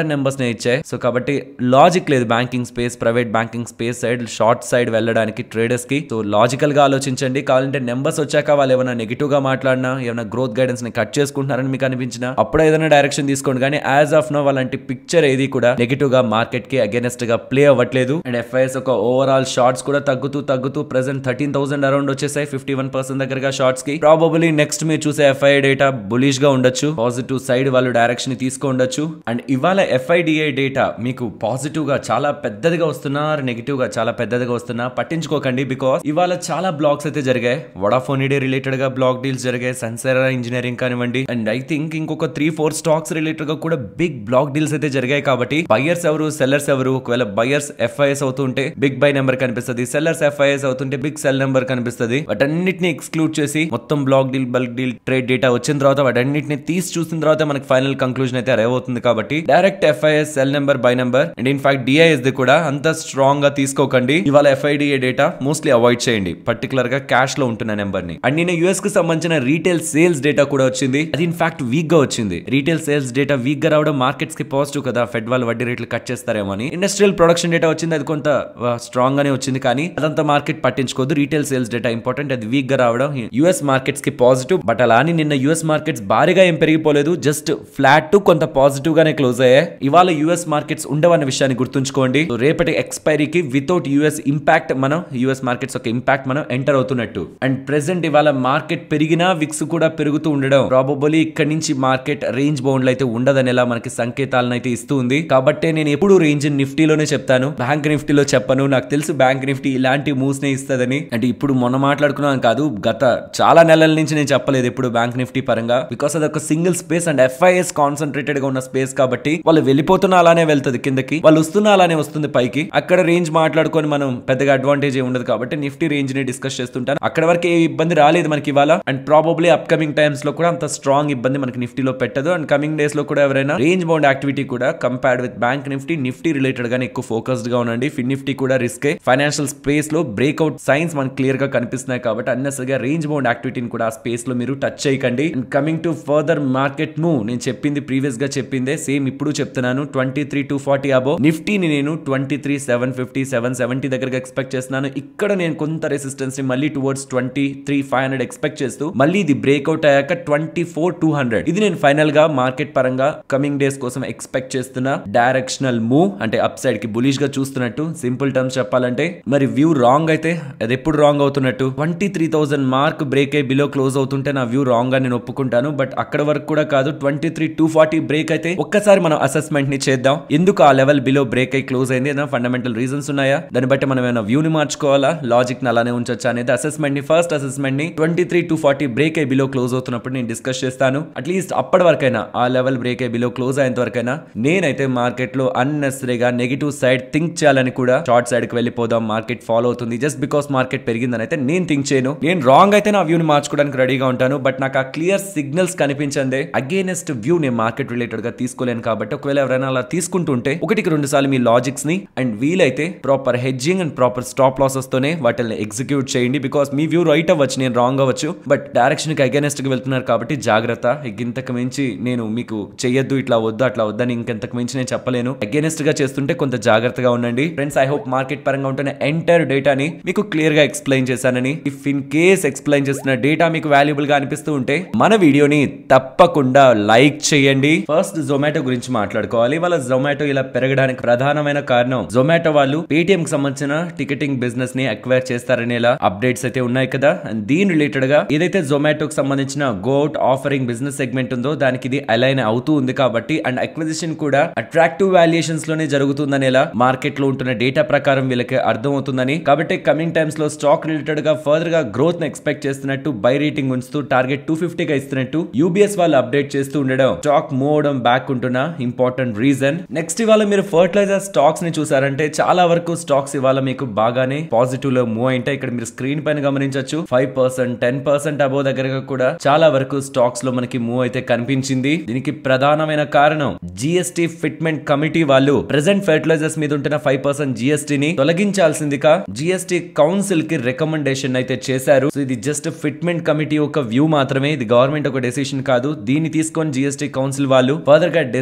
better numbers నే ఇచ్చాయి సో కాబట్టి లాజిక్ లేదు banking space private banking space side short side వెళ్ళడానికి ట్రేడర్స్ కి సో లాజికల్ గా ఆలోచించండి కావాలంటే నెంబర్స్ వచ్చాక వాళ్ళు ఏమైనా నెగిటివ్ గా మాట్లాడినా ఏమైనా గ్రోత్ గైడెన్స్ ని కట్ చేసుకుంటున్నారని మీకు అనిపించినా అప్పుడు ఏదైనా డైరెక్షన్ తీసుకోండి కానీ యాజ్ ఆఫ్ నో వాళ్ళంటి పిక్చర్ ఏది కూడా నెగిటివ్ గా మార్కెట్ కి అగేనెస్ట్ గా ప్లే అవ్వట్లేదు అండ్ ఎఫ్ఐఎస్ ఒక ఓవరాల్ షార్ట్స్ కూడా తగ్గుతూ తగ్గుతూ ప్రెసెంట్ థర్టీన్ థౌసండ్ అరౌండ్ వచ్చేసాయి ఫిఫ్టీ వన్ పర్సెంట్ దగ్గరగా షార్ట్స్ కి ప్రాబబులీ నెక్స్ట్ మీరు చూసే ఎఫ్ఐ డేటా బులిష్ గా ఉండొచ్చు పాజిటివ్ సైడ్ వాళ్ళు డైరెక్షన్ ని తీసుకో ఉండొచ్చు అండ్ ఇవాళ ఎఫ్ఐడిఐ డేటా మీకు పాజిటివ్ గా చాలా పెద్దదిగా వస్తున్నా నెగిటివ్ గా చాలా పెద్దదిగా వస్తున్నా పట్టించుకోకండి బికాస్ ఇవాళ చాలా బ్లాగ్స్ అయితే జరిగాయి వడాఫోన్ ఇడే రిలేటెడ్ గా బ్లాక్ డీల్స్ జరిగాయి సన్సెరా ఇంజనీరింగ్ కానివ్వండి అండ్ ఐ థింక్ ఇంకొక త్రీ ఫోర్ స్టాక్స్ రిలేటెడ్ గా కూడా బిగ్ బ్లాక్ డీల్స్ అయితే జరిగాయి కాబట్టి బయర్స్ ఎవరు సెల్లర్స్ ఎవరు ఒకవేళ బయర్స్ ఎఫ్ఐఎస్ అవుతుంటే బిగ్ బై నెంబర్ కనిపిస్తుంది సెల్లర్స్ ఎఫ్ఐఎస్ అవుతుంటే బిగ్ సెల్ నెంబర్ కనిపిస్తుంది వాటన్నిటిని ఎక్స్క్లూడ్ చేసి మొత్తం block deal bulk deal trade data వచ్చిన తర్వాత వాటన్నిటిని తీసి చూసిన తర్వాత మనకి ఫైనల్ కంక్లూజన్ అయితే అరైవ్ అవుతుంది కాబట్టి direct FIIs sell number buy number and in fact DIIs ది కూడా అంత స్ట్రాంగ్ గా తీసుకోకండి ఇవాళ ఎఫ్ఐడిఏ డేటా మోస్ట్లీ అవాయిడ్ చేయండి పర్టికులర్ గా క్యాష్ లో ఉంటున్న నెంబర్ ని అండ్ నేను యూఎస్ కి సంబంధించిన రీటైల్ సేల్స్ డేటా కూడా వచ్చింది అది ఇన్ఫాక్ట్ వీక్ గా వచ్చింది రీటైల్ సేల్స్ డేటా వీక్ గా రావడం మార్కెట్స్ కి పాజిటివ్ కదా ఫెడ్ వాళ్ళు వడ్డీ రేట్లు కట్ చేస్తారేమో అని ఇండస్ట్రియల్ ప్రొడక్షన్ డేటా వచ్చింది అది కొంత స్ట్రాంగ్ గానే వచ్చింది కానీ అదంతా మార్కెట్ పట్టించుకోదు రీటైల్ సేల్స్ డేటా ఇంపార్టెంట్ అది వీక్ గా రావడం యూఎస్ మార్కెట్స్ కి పాజిటివ్ బట్ అలా అని నిన్న యూఎస్ మార్కెట్స్ భారీగా ఏం పెరిగిపోలేదు జస్ట్ ఫ్లాట్ టు కొంత పాజిటివ్ గానే క్లోజ్ అయ్యాయి ఇవాళ యూఎస్ మార్కెట్స్ ఉండవన్న విషయాన్ని గుర్తుంచుకోండి So, రేపటి ఎక్స్పైరీకి వితౌట్ యూఎస్ ఇంపాక్ట్ మనం యూఎస్ మార్కెట్స్ ఒక ఇంపాక్ట్ మనం ఎంటర్ అవుతున్నట్టు అండ్ ప్రెసెంట్ ఇవాళ మార్కెట్ పెరిగినా విక్స్ కూడా పెరుగుతూ ఉండడం ప్రాబబుల్లీ ఇక్కడ నుంచి మార్కెట్ రేంజ్ బౌండ్లు అయితే ఉండదనేలా మనకి సంకేతాలను అయితే ఇస్తూ ఉంది కాబట్టి నేను ఎప్పుడు రేంజ్ నిఫ్టీలోనే చెప్తాను బ్యాంక్ నిఫ్టీలో చెప్పను నాకు తెలుసు బ్యాంక్ నిఫ్టీ ఇలాంటి మూవ్స్ నే ఇస్తుందని అంటే ఇప్పుడు మొన్న మాట్లాడుకున్నాను కాదు గత చాలా నెలల నుంచి నేను చెప్పలేదు ఎప్పుడు బ్యాంక్ నిఫ్టీ పరంగా బికాస్ అది ఒక single space and FIIs concentrated గా ఉన్న స్పేస్ కాబట్టి వాళ్ళు వెళ్ళిపోతున్నా అలానే వెళ్తుంది కిందకి వాళ్ళు వస్తున్నా అలానే వస్తుంది పైకి అక్కడ రేంజ్ మాట్లాడుకొని మనం పెద్దగా అడ్వాంటేజ్ ఉండదు కాబట్టి నిఫ్టీ రేంజ్ ని డిస్కస్ చేస్తుంటాను అక్కడ వరకు ఏ ఇబ్బంది రాలేదు మనకి ఇవాళ అండ్ ప్రాబబ్లీ అప్కమింగ్ టైమ్స్ లో కూడా అంత స్ట్రాంగ్ ఇబ్బంది మనకి నిఫ్టీలో పెట్టదు అండ్ కమింగ్ డేస్ లో కూడా ఎవరైనా రేంజ్ బౌండ్ యాక్టివిటీ కూడా compared with bank Nifty Nifty related గానే ఎక్కువ ఫోకస్డ్ గా ఉండండి ఫిన్ నిఫ్టీ కూడా రిస్క్ ఫైనాన్షియల్ స్పేస్ లో బ్రేక్అవుట్ సైన్స్ మనకి క్లియర్ గా కనిపిస్తున్నాయి కాబట్టి అన్నెసరిగా రేంజ్ బౌండ్ యాక్టివిటీని కూడా ఆ స్పేస్ లో మీరు టచ్ చేయకండి and coming to further market move నేను చెప్పింది ప్రీవియస్ గా చెప్పిందే సేమ్ ఇప్పుడు చెప్తున్నాను twenty three two forty above నిఫ్టీని నేను twenty three seven fifty seven seventy దగ్గరగా ఎక్స్పెక్ట్ చేస్తున్నాను ఇక్కడ నేను కొంత రెసిస్టెన్స్ ని మళ్ళీ towards twenty three five hundred expect చేస్తూ మళ్ళీ ఇది బ్రేక్అవుట్ అయ్యాక ట్వంటీ ఫోర్ టూ హండ్రెడ్ ఇది నేను ఫైనల్ గా మార్కెట్ పరంగా కమింగ్ డేస్ కోసం ఎక్స్పెక్ట్ చేస్తున్న డైరెక్షనల్ మూవ్ అంటే అప్ సైడ్ కి బులిష్ గా చూస్తున్నట్టు సింపుల్ టర్మ్స్ చెప్పాలంటే మరి వ్యూ రాంగ్ అయితే అది ఎప్పుడు రాంగ్ అవుతున్నట్టు twenty three thousand mark break అయ్యి బిలో క్లోజ్ అవుతుంటే నా వ్యూ రాంగ్ గా నేను ఒప్పుకుంటాను బట్ అక్కడ వరకు కూడా కాదు twenty three two forty break అయితే ఒక్కసారి మనం అసెస్మెంట్ ని చేద్దాం ఎందుకు ఆ లెవెల్ బిలో బ్రేక్ అయి క్లోజ్ అయింది ఏదైనా ఫండమెంటల్ రీజన్స్ ఉన్నాయా దాన్ని బట్టి మనం ఏమైనా వ్యూ ని మార్చుకోవాలా లాజిక్ ని అలానే ఉంచొచ్చా అనేది అసెస్మెంట్ ని ఫస్ట్ అసెస్మెంట్ ని twenty three two forty break అయి బిలో క్లోజ్ అవుతున్నప్పుడు నేను డిస్కస్ చేస్తాను అట్లీస్ట్ అప్పటి వరకైనా ఆ లెవెల్ బ్రేక్ అయి బిలో క్లోజ్ అయ్యేంత వరకైనా నేనైతే మార్కెట్ లో అన్నెసరీగా నెగిటివ్ సైడ్ థింక్ చేయాలని కూడా షార్ట్ సైడ్ కి వెళ్ళిపోదాం మార్కెట్ ఫాలో అవుతుంది జస్ట్ బికాస్ మార్కెట్ పెరిగిందని అయితే నేను థింక్ చేయను నేను రాంగ్ అయితే నా వ్యూ ని మార్చుకోవడానికి రెడీగా ఉంటాను బట్ నాకు ఆ క్లియర్ సిగ్నల్స్ కనిపించందే అగేనెస్ట్ వ్యూ నేను మార్కెట్ రిలేటెడ్ గా తీసుకోలేను కాబట్టి ఒకవేళ ఎవరైనా అలా తీసుకుంటుంటే ఒకటికి రెండు సార్లు మీ లాజిక్స్ ని అండ్ వీలైతే proper hedging and proper stop losses తోనే వాటిని ఎగ్జిక్యూట్ చేయండి బికాస్ మీ వ్యూ రైట్ అవ్వచ్చు నేను రాంగ్ అవ్వచ్చు బట్ డైరెక్షన్ కి అగేనెస్ట్ గా వెళ్తున్నారు కాబట్టి జాగ్రత్త ఇంతకు మించి నేను మీకు చెయ్యొద్దు ఇట్లా వద్దు అట్లా వద్దని ఇంకెంతకు మించి నేను చెప్పలేను అగేనెస్ట్ గా చేస్తుంటే కొంత జాగ్రత్తగా ఉండండి ఫ్రెండ్స్ ఐ హోప్ మార్కెట్ పరంగా ఉంటున్న ఎంటైర్ డేటాని మీకు క్లియర్ గా ఎక్స్ప్లెయిన్ చేశానని ఇఫ్ ఇన్ కేస్ ఎక్స్ప్లెయిన్ చేస్తున్న డేటా మీకు వాల్యుబుల్ గా అనిపిస్తూ ఉంటే మన వీడియోని తప్పకుండా లైక్ చేయండి ఫస్ట్ జొమాటో గురించి మాట్లాడుకోవాలి వాళ్ళ జొమాటో ఇలా పెరగడానికి ప్రధానమైన కారణం జొమాటో వాళ్ళు పేటిఎం కి సంబంధించిన టికెటింగ్ బిజినెస్ ని అక్వైర్ చేస్తారనేలా అప్డేట్స్ అయితే ఉన్నాయి కదా అండ్ దీని రిలేటెడ్ గా ఏదైతే జొమాటోకి సంబంధించిన గోట్ ఆఫరింగ్ బిజినెస్ సెగ్మెంట్ ఉందో దానికి ఇది అలైన్ అవుతూ ఉంది కాబట్టి అండ్ అక్విజిషన్ కూడా అట్రాక్టివ్ వాల్యుయేషన్స్ లోనే జరుగుతుందనేలా మార్కెట్ లో ఉంటున్న డేటా ప్రకారం వీళ్ళకి అర్థం అవుతుందని కాబట్టి కమింగ్ టైమ్స్ లో స్టాక్ రిలేటెడ్ గా ఫర్దర్ గా గ్రోత్ ని ఎక్స్పెక్ట్ చేస్తున్నట్టు బై రేటింగ్ ఉంచుతూ టార్గెట్ టూ ఫిఫ్టీ గా ఇస్తున్నట్టు యూబీఎస్ వాళ్ళు అప్డేట్ చేస్తూ ఉండడం స్టాక్ మూవ్ అవడం బ్యాక్ ఉంటున్న ఇంపార్టెంట్ రీజన్ నెక్స్ట్ ఇవాళ మీరు ఫర్టిలైజర్ స్టాక్స్ ని చూసారంటే చాలా వరకు స్టాక్స్ ఇవాళ మీకు బాగానే పాజిటివ్ లో మూవ్ అయింటాయి ఇక్కడ మీరు స్క్రీన్ పైన గమనించవచ్చు five percent ten percent above దగ్గరగా కూడా చాలా వరకు స్టాక్స్ లో మనకి మూవ్ అయితే కనిపించింది దీనికి ప్రధానమైన కారణం జిఎస్టి ఫిట్మెంట్ కమిటీ వాళ్ళు ప్రెసెంట్ ఫెర్టిలైజర్స్ మీద ఉంటున్న ఫైవ్ పర్సెంట్ జిఎస్టీని తొలగించాల్సిందిగా జిఎస్టి కౌన్సిల్ కి రికమెండేషన్ అయితే చేశారు సో ఇది జస్ట్ ఫిట్మెంట్ కమిటీ ఒక వ్యూ మాత్రమే ఇది గవర్నమెంట్ ఒక డెసిషన్ కాదు దీన్ని తీసుకొని జిఎస్టి కౌన్సిల్ వాళ్ళు ఫర్దర్ గా డెసిషన్ అయితే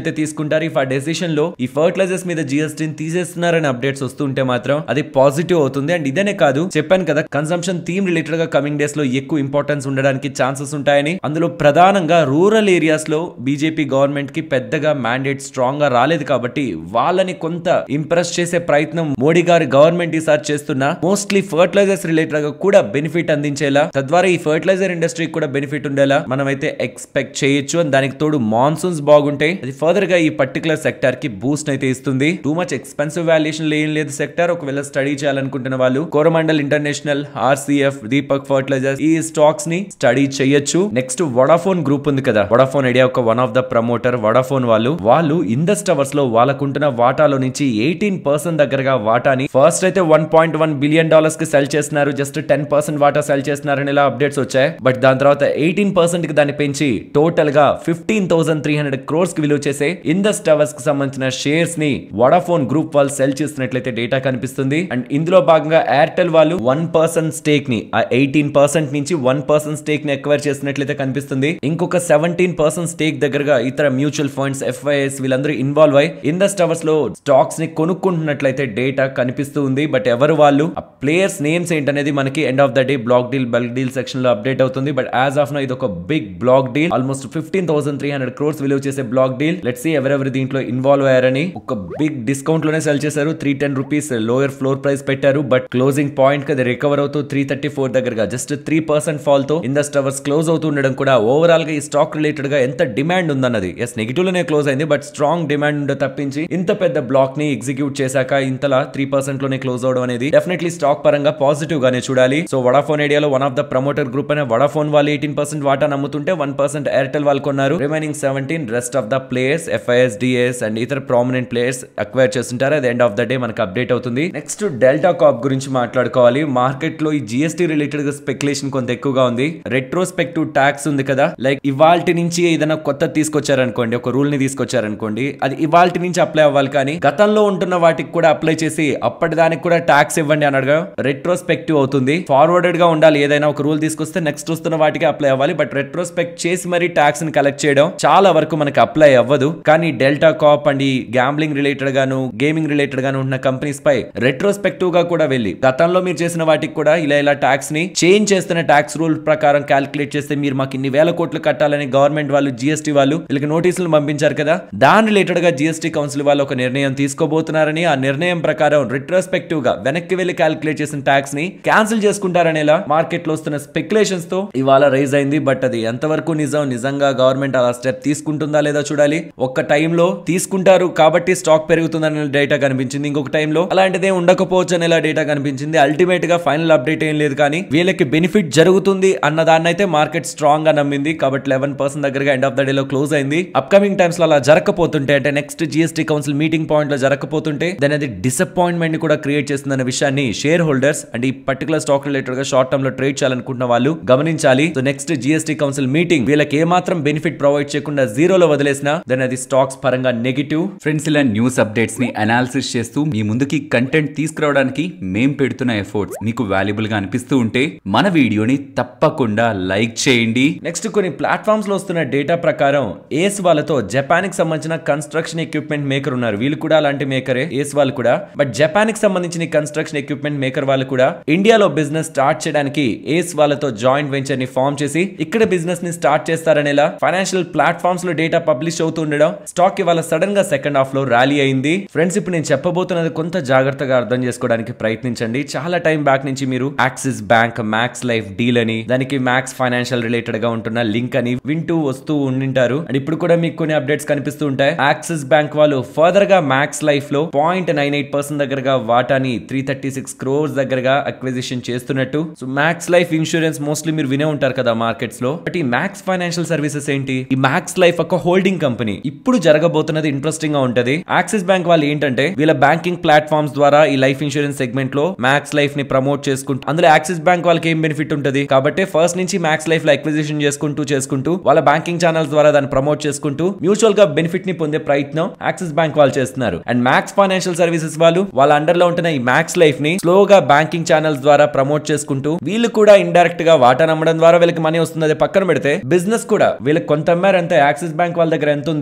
అయితే తీసుకుంటారు ఇఫ్ ఆ డెసిషన్ లో ఈ ఫర్టిలైజర్స్ మీద జిఎస్టీని తీసేస్తున్నారని అప్డేట్స్ వస్తుంటే మాత్రం అది పాజిటివ్ అవుతుంది అండ్ ఇదనే కాదు చెప్పాను కదా కన్సంప్షన్ థీమ్ రిలేటెడ్ గా కమింగ్ డేస్ లో ఎక్కువ ఇంపార్టెన్స్ ఉండడానికి ఛాన్సెస్ ఉంటాయని అందులో ప్రధానంగా రూరల్ ఏరియాస్ లో బీజేపీ గవర్నమెంట్ కి పెద్దగా మ్యాండేట్ స్ట్రాంగ్ గా రాలేదు కాబట్టి వాళ్ళని కొంత ఇంప్రెస్ చేసే ప్రయత్నం మోడీ గారి గవర్నమెంట్ ఈసారి చేస్తున్న మోస్ట్లీ ఫర్టిలైజర్స్ రిలేటెడ్ గా కూడా బెనిఫిట్ అందించేలా తద్వారా ఈ ఫర్టిలైజర్ ఇండస్ట్రీ కూడా బెనిఫిట్ ఉండేలా మనం అయితే ఎక్స్పెక్ట్ చేయొచ్చు అని దానికి తోడు మాన్సూన్స్ బాగుంటాయి అది ఫర్దర్ గా ఈ పర్టికులర్ సెక్టర్ కి బూస్ట్ అయితే ఇస్తుంది టూ మచ్ ఎక్స్పెన్సివ్ వాల్యుయేషన్ ఏం లేదు సెక్టర్ ఒకవేళ స్టడీ చేయాలనుకుంటున్న వాళ్ళు Coromandel international RCF Deepak fertilisers ఈ స్టాక్స్ ని స్టడీ చేయొచ్చు నెక్స్ట్ వడాఫోన్ గ్రూప్ ఉంది కదా వడాఫోన్ ఐడియా ఒక one of the promoter Vodafone వాళ్ళు వాళ్ళు ఇండస్ టవర్స్ లో వాళ్ళకుంటున్న వాటాలో నుంచి ఎయిటీన్ పర్సెంట్ దగ్గరగా వాటాని ఫస్ట్ అయితే one point one billion dollars కి సెల్ చేస్తున్నారు జస్ట్ టెన్ పర్సెంట్ వాటా సెల్ చేస్తున్నారని ఇలా అప్డేట్స్ వచ్చాయి బట్ దాని తర్వాత ఎయిటీన్ పర్సెంట్ కి దాన్ని పెంచి టోటల్ గా fifteen thousand three hundred crores కి విలువ చేసే ఇండస్ టవర్స్ కి సంబంధించిన షేర్స్ ని వడాఫోన్ గ్రూప్ వాళ్ళు సెల్ చేస్తున్నట్లయితే డేటా కనిపిస్తుంది అండ్ ఇందులో భాగంగా ఎయిర్టెల్ వాళ్ళు వన్ పర్సెంట్ స్టేక్ ని ఆ ఎయిటీన్ పర్సెంట్ నుంచి వన్ పర్సెంట్ స్టేక్ ని ఎక్వైర్ చేసినట్లయితే కనిపిస్తుంది ఇంకొక సెవెంటీన్ పర్సెంట్ స్టేక్ దగ్గరగా ఇతర మ్యూచువల్ ఫండ్స్ ఎఫ్ఐఎస్ వీళ్ళందరూ ఇన్వాల్వ్ అయి ఇండస్ టవర్స్ లో స్టాక్స్ ని కొనుక్కుంటున్నట్లయితే డేటా కనిపిస్తూ ఉంది బట్ ఎవరు వాళ్ళు ఆ ప్లేయర్స్ నేమ్స్ ఏంటనేది మనకి end of the day block deal bulk deal section లో అప్డేట్ అవుతుంది బట్ యాజ్ ఆఫ్ నో ఇది ఒక big block deal almost fifteen thousand three hundred crores విలువ చేసే బ్లాక్ డీల్ లెట్స్ సీ ఎవరెవరు దీంట్లో ఇన్వాల్వ్ అయ్యారని ఒక బిగ్ డిస్కౌంట్ లోనే సెల్ చేశారు three ten rupees lower floor price పెట్టారు బట్ క్లోజింగ్ పాయింట్ కి అది రికవర్ అవుతూ త్రీ థర్టీ ఫోర్ దగ్గరగా జస్ట్ త్రీ పర్సెంట్ ఫాల్ తో ఇండస్ టవర్స్ క్లోజ్ అవుతూ ఉండడం కూడా ఓవరాల్ గా ఈ స్టాక్ రిలేటెడ్ గా ఎంత డిమాండ్ ఉందన్నది ఎస్ నెగిటివ్ లోనే క్లోజ్ అయింది బట్ స్ట్రాంగ్ డిమాండ్ ఉండే తప్పించి ఇంత పెద్ద బ్లాక్ ని ఎగ్జిక్యూట్ చేశాక ఇంతలా త్రీ పర్సెంట్ లోనే క్లోజ్ అవడం అనేది డెఫినెట్లీ స్టాక్ పరంగా పాజిటివ్ గానే చూడాలి సో వడాఫోన్ ఏరియాలో one of the promoter group అనే వడాఫోన్ వాళ్ళు ఎయిటీన్ పర్సెంట్ వాటా నమ్ముతుంటే వన్ పర్సెంట్ ఎయిర్టెల్ వాళ్ళు కొన్నారు remaining seventeen rest of the players FIIs DIIs and ఇతర ప్రామినెంట్ ప్లేయర్స్ అక్వైర్ చేస్తుంటారు అది ఎండ్ ఆఫ్ ద డే మనకు అప్డేట్ అవుతుంది నెక్స్ట్ డెల్టా కాప్ గురించి మాట్లాడుకోవాలి మార్కెట్ లో ఈ జిఎస్టీ రిలేటెడ్ గా స్పెక్యులేషన్ కొంత ఎక్కువగా ఉంది రెట్రోస్పెక్టివ్ ట్యాక్స్ ఉంది కదా లైక్ ఇవాల్టి నుంచి ఏదైనా కొత్త తీసుకొచ్చారనుకోండి ఒక రూల్ ని తీసుకొచ్చారనుకోండి అది ఇవాల్టి నుంచి అప్లై అవ్వాలి కానీ గతంలో ఉంటున్న వాటికి కూడా అప్లై చేసి అప్పటి దానికి కూడా ట్యాక్స్ ఇవ్వండి అనగా రెట్రోస్పెక్టివ్ అవుతుంది ఫార్వర్డెడ్ గా ఉండాలి ఏదైనా ఒక రూల్ తీసుకొస్తే నెక్స్ట్ వస్తున్న వాటికి అప్లై అవ్వాలి బట్ రెట్రోస్పెక్ట్ చేసి మరీ ట్యాక్స్ ని కలెక్ట్ చేయడం చాలా వరకు మనకి అప్లై అవ్వదు కానీ డెల్టా కాప్ అండ్ ఈ గ్యాంబ్లింగ్ రిలేటెడ్ గాను గేమింగ్ రిలేటెడ్ గాను ఉన్న కంపెనీస్ పై రెట్రోస్పెక్టివ్ గా కూడా వెళ్ళి గతంలో మీరు చేసిన వాటికి కూడా ఇలా ఇలా ట్యాక్స్ ని చేంజ్ చేస్తున్న ట్యాక్స్ రూల్ ప్రకారం క్యాలిక్యులేట్ చేస్తే మీరు మాకు ఇన్ని వేల కోట్లు కట్టాలని గవర్నమెంట్ వాళ్ళు జిఎస్టీ వాళ్ళు వీళ్ళకి నోటీసులు పంపించారు కదా దాని రిలేటెడ్ గా జిఎస్టీ కౌన్సిల్ వాళ్ళు ఒక నిర్ణయం తీసుకోబోతున్నారని ఆ నిర్ణయం ప్రకారం రిట్రోస్పెక్టివ్ గా వెనక్కి వెళ్లి క్యాలిక్యులేట్ చేసిన ట్యాక్స్ ని క్యాన్సిల్ చేసుకుంటారనేలా మార్కెట్ లో వస్తున్న స్పెక్యులేషన్స్ తో ఇవాళ రైజ్ అయింది బట్ అది ఎంతవరకు నిజం నిజంగా గవర్నమెంట్ అలా స్టెప్ తీసుకుంటుందా లేదా చూడాలి ఒక్క టైంలో తీసుకుంటారు కాబట్టి స్టాక్ పెరుగుతుందనే డేటా కనిపించింది ఇంకొక టైంలో అలాంటిదే ఉండకపోవచ్చు అనేలా డేటా కనిపించింది అల్టిమేట్ గా ఫైనల్ అప్డేట్ ఏం లేదు కానీ వీళ్ళకి బెనిఫిట్ జరుగుతుంది అన్న దాన్ని అయితే మార్కెట్ స్ట్రాంగ్ గా నమ్మింది కాబట్టి లెవెన్ పర్సెంట్ దగ్గరగా ఎండ్ ఆఫ్ ద డే లో క్లోజ్ అయింది అప్కమింగ్ టైమ్స్ లో అలా జరగకపోతుంటే అంటే next GST council meeting point లో జరగకపోతుంటే దాని అది డిసప్పాయింట్మెంట్ ని కూడా క్రియేట్ చేస్తుందన్న విషయాన్ని షేర్ హోల్డర్స్ అండ్ ఈ పర్టికులర్ స్టాక్ రిలేటెడ్ గా షార్ట్ టర్మ్ లో ట్రేడ్ చేయాలనుకుంటున్న వాళ్ళు గమనించాలి so next GST council meeting వీళ్ళకి ఏమాత్రం బెనిఫిట్ ప్రొవైడ్ చేయకుండా జీరోలో వదిలేసిన దాని అది స్టాక్స్ పరంగా నెగిటివ్ ఫ్రెండ్స్ ఇలా న్యూస్ అప్డేట్స్ ని అనాలిసిస్ చేస్తూ మీ ముందుకి కంటెంట్ తీసుకురావడానికి మేం పెడుతున్న ఎఫర్ట్స్ మీకు వాల్యుబుల్ గా అనిపిస్తూ ఉంటే మన వీడియోని తప్పకుండా లైక్ చేయండి నెక్స్ట్ కొన్ని ప్లాట్ఫామ్స్ లో వస్తున్న డేటా ప్రకారం ఏస్ వాళ్ళతో జపాన్ కి సంబంధించిన కన్స్ట్రక్షన్ ఎక్విప్మెంట్ మేకర్ ఉన్నారు వీళ్ళు కూడా అలాంటి మేకరే ఏస్ వాళ్ళు కూడా బట్ జపాన్ కి సంబంధించిన కన్స్ట్రక్షన్ ఎక్విప్మెంట్ మేకర్ వాళ్ళు కూడా ఇండియాలో బిజినెస్ స్టార్ట్ చేయడానికి ఏస్ వాళ్ళతో జాయింట్ వెంచర్ ని ఫామ్ చేసి ఇక్కడ బిజినెస్ ని స్టార్ట్ చేస్తారనేలా ఫైనాన్షియల్ ప్లాట్ఫామ్స్ లో డేటా పబ్లిష్ అవుతూ ఉండడం స్టాక్ ఇవాళ సడన్ గా సెకండ్ హాఫ్ లో ర్యాలీ అయింది ఫ్రెండ్స్ ఇప్పుడు నేను చెప్పబోతున్నది కొంత జాగ్రత్తగా అర్థం చేసుకోవడానికి ప్రయత్నించండి చాలా టైం బ్యాక్ నుంచి మీరు Axis bank Max Life deal అని దానికి మ్యాక్స్ ఫైనాన్షియల్ రిలేటెడ్ గా ఉంటున్న లింక్ అని వింటూ వస్తూ ఉండింటారు అండ్ ఇప్పుడు కూడా మీకు కొన్ని అప్డేట్స్ కనిపిస్తూ ఉంటాయి యాక్సిస్ బ్యాంక్ వాళ్ళు ఫర్దర్ గా మ్యాక్స్ లైఫ్ లో పాయింట్ నైన్ ఎయిట్ పర్సెంట్ దగ్గరగా వాటాని త్రీ థర్టీ సిక్స్ క్రోర్స్ దగ్గరగా అక్విజిషన్ చేస్తున్నట్టు so Max Life insurance mostly మీరు వినే ఉంటారు కదా మార్కెట్స్ లో బట్ ఈ మ్యాక్స్ ఫైనాన్షియల్ సర్వీసెస్ ఏంటి ఈ మ్యాక్స్ లైఫ్ ఒక హోల్డింగ్ కంపెనీ ఇప్పుడు జరగబోతున్నది ఇంట్రెస్టింగ్ గా ఉంటది యాక్సిస్ బ్యాంక్ వాళ్ళు ఏంటంటే వీళ్ళ బ్యాంకింగ్ ప్లాట్ఫామ్స్ ద్వారా ఈ లైఫ్ ఇన్సూరెన్స్ సెగ్మెంట్ లో మ్యాక్స్ లైఫ్ ని ప్రమోట్ చేసుకుంటూ అందులో యాక్సిస్ బ్యాంక్ వాళ్ళకి ఏం బెనిఫిట్ ఉంటుంది కాబట్టి ఫస్ట్ నుంచి మ్యాక్స్ లైఫ్ లో అక్విజిషన్ చేసుకుంటూ చేసుకుంటూ వాళ్ళ బ్యాంకింగ్ ఛానల్స్ ద్వారా దాన్ని ప్రమోట్ చేసుకుంటూ మ్యూచువల్ గా బెనిఫిట్ ని పొందే ప్రయత్నం యాక్సిస్ బ్యాంక్ వాళ్ళు చేస్తున్నారు అండ్ మ్యాక్స్ ఫైనాన్షియల్ సర్వీసెస్ వాళ్ళు వాళ్ళ అండర్ లో ఉంటున్న ఈ మ్యాక్స్ లైఫ్ ని స్లోగా బ్యాంకింగ్ ఛానల్స్ ద్వారా ప్రమోట్ చేసుకుంటూ వీళ్ళు కూడా ఇండైరెక్ట్ గా వాటా నమ్మడం ద్వారా వీళ్ళకి మనీ వస్తుంది అది పక్కన పెడితే బిజినెస్ కూడా వీళ్ళకి కొంత అమ్మారు అంతే యాక్సిస్ బ్యాంక్ వాళ్ళ దగ్గర ఎంత ఉంది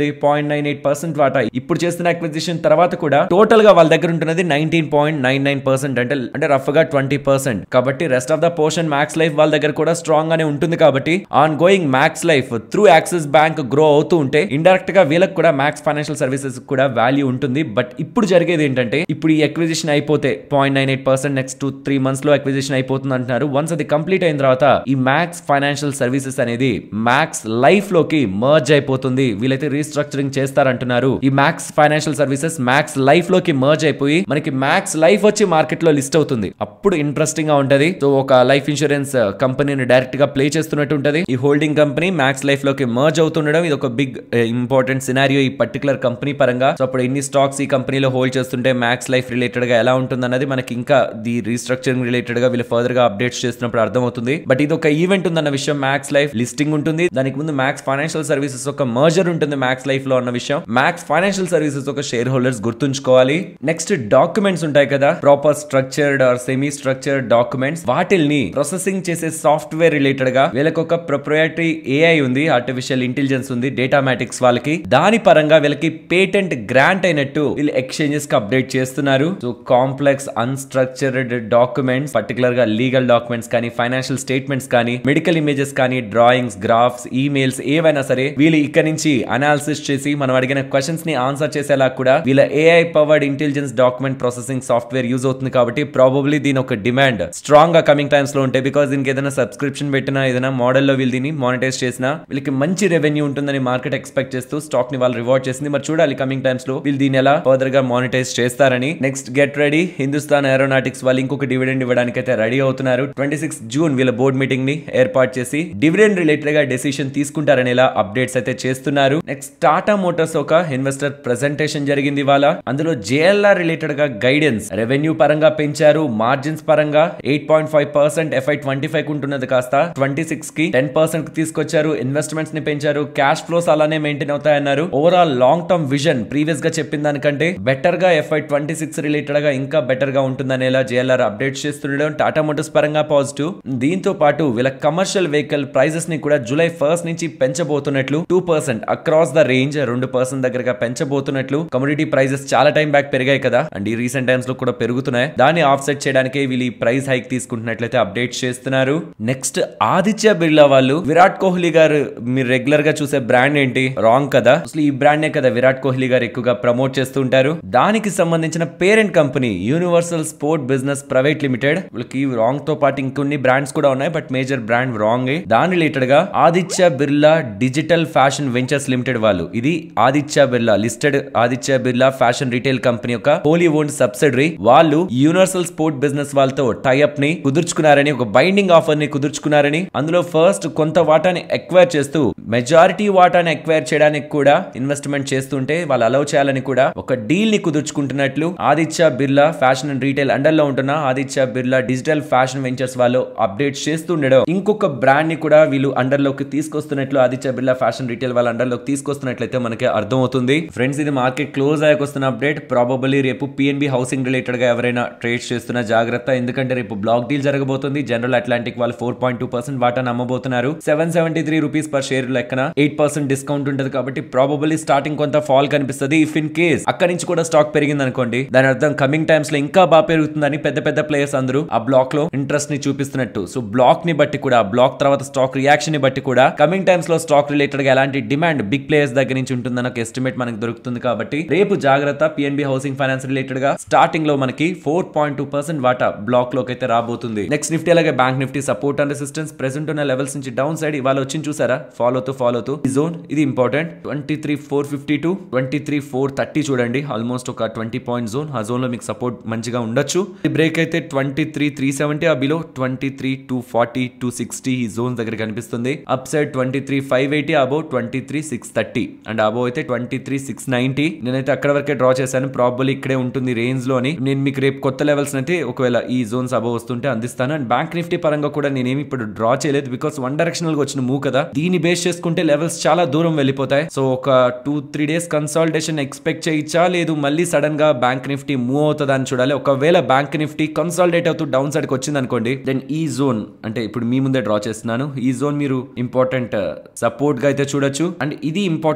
పాయింట్ నైన్ ఎయిట్ పర్సెంట్ వాటా ఇప్పుడు చేస్తున్న అక్విజిషన్ తర్వాత కూడా టోటల్ గా వాళ్ళ దగ్గర ఉంటున్నది nineteen point nine nine percent అంటే అంటే రఫ్ గా ట్వంటీ పర్సెంట్ కాబట్టి rest of the portion Max Life వాళ్ళ దగ్గర కూడా స్ట్రాంగ్ గానే ఉంటుంది కాబట్టి ongoing Max Life through Axis bank grow అవుతూ ఉంటే ఇండైరెక్ట్ గా వీళ్ళకి కూడా మ్యాక్స్ ఫైనాన్షియల్ సర్వీసెస్ కూడా వాల్యూ ఉంటుంది బట్ ఇప్పుడు జరిగేది ఏంటంటే ఇప్పుడు ఈ అక్విజిషన్ అయిపోతే point nine eight percent next two three months లో అక్విజిషన్ అయిపోతుంది అంటున్నారు వన్స్ అది కంప్లీట్ అయిన తర్వాత ఈ మ్యాక్స్ ఫైనాన్షియల్ సర్వీసెస్ అనేది మ్యాక్స్ లైఫ్ లోకి మర్జ్ అయిపోతుంది వీళ్ళైతే రీస్ట్రక్చరింగ్ చేస్తారంటున్నారు ఈ Max financial services Max Life లోకి మర్జ్ అయిపోయి మనకి మ్యాక్స్ లైఫ్ వచ్చి మార్కెట్ లో లిస్ట్ అవుతుంది అప్పుడు ఇంట్రెస్టింగ్ గా ఉంటది సో ఒక లైఫ్ ఇన్సూరెన్స్ కంపెనీని డైరెక్ట్ గా ప్లే చేస్తున్నట్టు ఉంటది ఈ హోల్డింగ్ కంపెనీ మ్యాక్స్ లైఫ్ లోకి మర్జ్ అవుతుండడం ఇది ఒక బిగ్ ఇంపార్టెంట్ సినారియో ఈ పర్టికులర్ కంపెనీ పరంగా సో అప్పుడు ఎన్ని స్టాక్స్ ఈ కంపెనీలో హోల్డ్ చేస్తుంటే మ్యాక్స్ లైఫ్ రిలేటెడ్ గా ఎలా ఉంటుంది అన్నది మనకి ఇంకా ది రీస్ట్రక్చరింగ్ రిలేటెడ్ గా వీళ్ళు ఫర్దర్ గా అప్డేట్స్ చేస్తున్నప్పుడు అర్థమవుతుంది బట్ ఇది ఒక ఈవెంట్ ఉందన్న విషయం మ్యాక్స్ లైఫ్ లిస్టింగ్ ఉంటుంది దానికి ముందు మ్యాక్స్ ఫైనాన్షియల్ సర్వీసెస్ ఒక మర్జర్ ఉంటుంది మ్యాక్స్ లైఫ్ లో అన్న విషయం మ్యాక్స్ ఫైనాన్షియల్ సర్వీసెస్ ఒక షేర్ హోల్డర్స్ గుర్తుంచుకోవాలి నెక్స్ట్ డాక్యుమెంట్స్ ఉంటాయి కదా proper structured or semi structured documents వాటిల్ని ప్రాసెసింగ్ చేసే సాఫ్ట్వేర్ రిలేటెడ్ గా వీళ్ళకి ఒక ప్రొప్రయాటరీ ఏఐ ఉంది ఆర్టిఫిషియల్ ఇంటెలిజెన్స్ ఉంది డేటామాటిక్స్ వాళ్ళకి దాని పరంగా వీళ్ళకి పేటెంట్ గ్రాంట్ అయినట్టు వీళ్ళు ఎక్స్చేంజెస్ కి అప్డేట్ చేస్తున్నారు so complex unstructured documents particular గా లీగల్ డాక్యుమెంట్స్ కానీ ఫైనాన్షియల్ స్టేట్మెంట్స్ కానీ మెడికల్ ఇమేజెస్ కానీ డ్రాయింగ్స్ గ్రాఫ్స్ ఈమెయిల్స్ ఏవైనా సరే వీళ్ళు ఇక్కడ నుంచి అనాలిసిస్ చేసి మనం అడిగిన క్వశ్చన్స్ ని ఆన్సర్ చేసేలా కూడా వీళ్ళ AI powered intelligence document processing software use అవుతుంది కాబట్టి ప్రాబబ్లీ దీని ఒక డిమాండ్ స్ట్రాంగ్ గా కమింగ్ టైమ్స్ లో ఉంటాయి బికాస్ దీనికి ఏదైనా సబ్స్క్రిప్షన్ పెట్టినా ఏదైనా మోడల్లో వీళ్ళు దీన్ని మానిటైజ్ చేసినా వీళ్ళకి మంచి రెవెన్యూ ఉంటుందని మార్కెట్ ఎక్స్పెక్ట్ చేస్తూ స్టాక్ ని వాళ్ళు రివార్డ్ చేసింది మరి చూడాలి కమింగ్ టైమ్స్ లో వీళ్ళు దీన్ని ఎలా ఫర్దర్ గా మానిటైజ్ చేస్తారని next get ready Hindustan Aeronautics వాళ్ళు ఇంకొక డివిడెండ్ ఇవ్వడానికి అయితే రెడీ అవుతున్నారు ట్వంటీ సిక్స్ జూన్ వీళ్ళ బోర్డ్ మీటింగ్ ని ఏర్పాటు చేసి డివిడెండ్ రిలేటెడ్ గా డెసిషన్ తీసుకుంటారని ఇలా అప్డేట్స్ అయితే చేస్తున్నారు నెక్స్ట్ టాటా మోటార్స్ ఒక ఇన్వెస్టర్ ప్రెజెంటేషన్ జరిగింది ఇవాళ అందులో జేఎల్ఆర్ రిలేటెడ్ గా గైడెన్స్ రెవెన్యూ పరంగా పెంచారు మార్జిన్స్ పరంగా eight point five percent FY twenty five ఉంటున్నది కాస్త ట్వంటీ సిక్స్ కి టెన్ పర్సెంట్ కి తీసుకొచ్చారు ఇన్వెస్ట్మెంట్స్ ని పెంచారు క్యాష్ ఫ్లోస్ అలానే మెయింటైన్ అవుతాయన్నారు overall long term vision previous గా చెప్పిన దానికంటే బెటర్ గా ఎఫ్ఐ ట్వంటీ సిక్స్ రిలేటెడ్ గా ఇంకా బెటర్ గా ఉంటుందనేలా జేఎల్ఆర్ అప్డేట్ చేస్తుండడం టాటా మోటార్స్ పరంగా పాజిటివ్ దీంతో పాటు వీళ్ళ కమర్షియల్ వెహికల్ ప్రైజెస్ ని కూడా జూలై ఫస్ట్ నుంచి పెంచబోతున్నట్లు two percent across the range రెండు పర్సెంట్ దగ్గరగా పెంచబోతున్నట్లు కమోడిటీ ప్రైజెస్ చాలా టైం బ్యాక్ పెరిగాయి కదా అండ్ ఈ రీసెంట్ టైమ్స్ లో కూడా పెరుగుతున్నాయి దాన్ని ఆఫ్సెట్ చేయడానికి వీళ్ళు ఈ ప్రైస్ హైక్ తీసుకుంటున్నట్లయితే అప్డేట్ చేస్తున్నారు నెక్స్ట్ ఆదిత్య బిర్లా వాళ్ళు విరాట్ కోహ్లీ గారు మీరు రెగ్యులర్ గా చూసే బ్రాండ్ ఏంటి రాంగ్ కదా అసలు ఈ బ్రాండే కదా విరాట్ కోహ్లీ గారు ఎక్కువగా ప్రమోట్ చేస్తూ ఉంటారు దానికి సంబంధించిన parent company Universal Sport Business Private Limited వీళ్ళకి రాంగ్ తో పాటు ఇంకొన్ని బ్రాండ్స్ కూడా ఉన్నాయి బట్ మేజర్ బ్రాండ్ రాంగ్ దాని రిలేటెడ్ గా Aditya Birla digital fashion ventures limited వాళ్ళు ఇది Aditya Birla listed Aditya Birla fashion retail company యొక్క హోలీ ఓన్ సబ్సిడరీ వాళ్ళు యూనివర్సల్ స్పోర్ట్ బిజినెస్ వాళ్ళతో టైఅప్ ని కుదుర్చుకున్నారని ఒక బైండింగ్ ఆఫర్ ని కుదుర్చుకున్నారని అందులో ఫస్ట్ కొంత వాటాని ఎక్వైర్ చేస్తూ మెజారిటీ వాటాని ఎక్వైర్ చేయడానికి కూడా ఇన్వెస్ట్మెంట్ చేస్తుంటే వాళ్ళు అలౌ చేయాలని కూడా ఒక డీల్ ని కుదుర్చుకుంటున్నట్లు Aditya Birla fashion and retail under లో ఉంటున్న Aditya Birla digital fashion ventures వాళ్ళు అప్డేట్ చేస్తుండడం ఇంకొక బ్రాండ్ ని కూడా వీళ్ళు అండర్ లోకి తీసుకొస్తున్నట్లు ఆదిత్య బిర్లా ఫ్యాషన్ రీటైల్ వాళ్ళ అండర్ లోకి తీసుకొస్తున్నట్లయితే మనకి అర్థం అవుతుంది ఫ్రెండ్స్ ఇది మార్కెట్ క్లోజ్ అయ్యాక వస్తున్న అప్డేట్ ప్రాబబలీ రేపు పిఎన్బి హౌసింగ్ రిలేటెడ్ గా ఎవరైనా ట్రేడ్స్ చేస్తున్న జాగ్రత్త ఎందుకంటే రేపు బ్లాక్ డీల్ జరగబోతుంది జనరల్ అట్లాంటిక్ వాళ్ళు ఫోర్ పాయింట్ టూ పర్సెంట్ వాటా నమ్మబోతున్నారు seven seventy three rupees per share లెక్కన ఎయిట్ పర్సెంట్ డిస్కౌంట్ ఉంటుంది కాబట్టి ప్రాబబలీ స్టార్టింగ్ కొంత ఫాల్ కనిపిస్తుంది ఇఫ్ ఇన్ కేస్ అక్కడి నుంచి కూడా స్టాక్ పెరిగింది అనుకోండి దాని అర్థం కమింగ్ టైమ్స్ లో ఇంకా బాగా పెరుగుతుందని పెద్ద పెద్ద ప్లేయర్స్ అందరూ ఆ బ్లాక్ లో ఇంట్రెస్ట్ ని చూపిస్తున్నట్టు సో బ్లాక్ ని బట్టి కూడా బ్లాక్ తర్వాత స్టాక్ రియాక్షన్ ని బట్టి కూడా కమింగ్ టైమ్స్ లో స్టాక్ రిలేటెడ్ గా ఎలాంటి డిమాండ్ బిగ్ ప్లేయర్స్ దగ్గర నుంచి ఉంటుందన్న ఒక ఎస్టిమేట్ మనకు దొరుకుతుంది కాబట్టి రేపు జాగ్రత్త పిఎన్బి హౌసింగ్ ఫైనాన్స్ రిలేటెడ్ గా స్టార్టింగ్ లో మనకి ఫోర్ పాయింట్ టూ పర్సెంట్ వాటా బ్లాక్ లోకి అయితే రాబోతుంది నెక్స్ట్ నిఫ్టీ అలాగే bank Nifty support and resistance present ఉన్న లెవెల్స్ నుంచి డౌన్ సైడ్ ఇవాళ వచ్చింది చూసారా ఫాలో తో ఫాలో తో ఈ జోన్ ఇది important twenty three four fifty to twenty three four thirty చూడండి ఆల్మోస్ట్ ఒక ట్వంటీ పాయింట్ జోన్ ఆ జోన్ లో మీకు సపోర్ట్ మంచిగా ఉండొచ్చు ఈ బ్రేక్ అయితే ట్వంటీ త్రీ త్రీ సెవెంటీ ఆ below twenty three two forty to sixty ఈ జోన్ దగ్గర కనిపిస్తుంది upside twenty three five eighty above twenty three six thirty and above అయితే ట్వంటీ త్రీ సిక్స్ నైన్టీ నేనైతే అక్కడ వరకే డ్రా చేశాను ప్రాబుల్ ఇక్కడే ఉంటుంది రేంజ్ లో అని నేను మీకు రేపు కొత్త లెవెల్స్ అయితే ఒకవేళ ఈ జోన్స్ అబౌవ్ వస్తుంటే అందిస్తాను అండ్ బ్యాంక్ నిఫ్టీ పరంగా కూడా నేనేమి ఇప్పుడు డ్రా చేయలేదు బికాస్ వన్ డైరెక్షనల్ గా వచ్చిన మూవ్ కదా దీన్ని బేస్ చేసుకుంటే లెవెల్స్ చాలా దూరం వెళ్ళిపోతాయి సో ఒక two three days consolidation expect చేయొచ్చా లేదు మళ్ళీ సడన్ గా బ్యాంక్ నిఫ్టీ మూవ్ అవుతుందా అని చూడాలి ఒకవేళ బ్యాంక్ నిఫ్టీ కన్సాలిడేట్ అవుతూ డౌన్ సైడ్ కి వచ్చింది అనుకోండి దెన్ ఈ జోన్ అంటే ఇప్పుడు మీ ముందే డ్రా చేస్తున్నాను ఈ జోన్ మీరు ఇంపార్టెంట్ సపోర్ట్ గా అయితే చూడొచ్చు అండ్ ఇది ఇంపార్టెంట్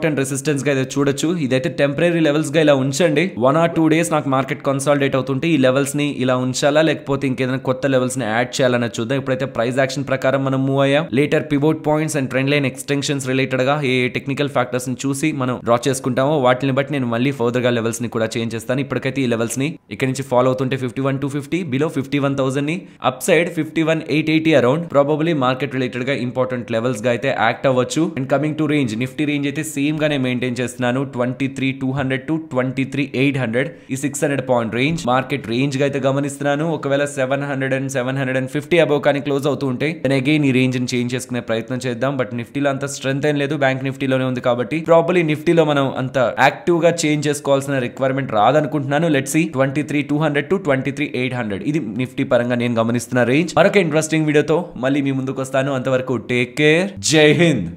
ఇంపార్టెంట్ రెసిస్టెన్స్ గా అయితే చూడొచ్చు ఇదైతే టెంపరీ లెవెల్స్ గా ఇలా ఉంచండి వన్ ఆర్ టూ డేస్ నాకు మార్కెట్ కన్సాలిడేట్ అవుతుంటే ఈ లెవెల్స్ ని ఇలా ఉంచాలా లేకపోతే ఇంకేదైనా కొత్త లెవెల్స్ ని యాడ్ చేయాలని చూద్దాం ఇప్పుడైతే ప్రైస్ యాక్షన్ ప్రకారం మనం మూవ్ అయ్యాం later pivot points and trend line extensions related గా ఏ టెక్నికల్ ఫ్యాక్టర్స్ ని చూసి మనం డ్రా చేసుకుంటామో వాటిని బట్టి నేను మళ్ళీ ఫర్దర్ గా లెవెల్స్ ని కూడా చేంజ్ చేస్తాను ఇప్పటికైతే ఈ లెవెల్స్ ని ఇక్కడ నుంచి ఫాలో అవుతుంటే fifty one two fifty below fifty one thousand ని upside fifty one eight eighty around probably market related గా ఇంపార్టెంట్ లెవెల్స్ గా అయితే యాక్ట్ అవ్వచ్చు and coming to range Nifty range అయితే సేమ్ గానే మెయింటైన్ చేస్తున్నాను twenty three two hundred to twenty three eight hundred ఈ six hundred point range market range గా అయితే గమనిస్తున్నాను ఒకవేళ seven hundred and seven hundred and fifty above కానీ close అవుతూ ఉంటే దెన్ అగైన్ ఈ రేంజ్ ని చేంజ్ చేసుకునే ప్రయత్నం చేద్దాం బట్ నిఫ్టీలో అంత స్ట్రెంత్ ఏం లేదు బ్యాంక్ నిఫ్టీలోనే ఉంది కాబట్టి ప్రాపర్లీ నిఫ్టీలో మనం అంత యాక్టివ్ గా చేంజ్ చేసుకోవాల్సిన రిక్వైర్మెంట్ రాదనుకుంటున్నాను let's see twenty three two hundred to twenty three eight hundred ఇది నిఫ్టీ పరంగా నేను గమనిస్తున్న రేంజ్ మరొక ఇంట్రెస్టింగ్ వీడియోతో మళ్ళీ మీ ముందుకు వస్తాను అంతవరకు టేక్ కేర్ జై హింద్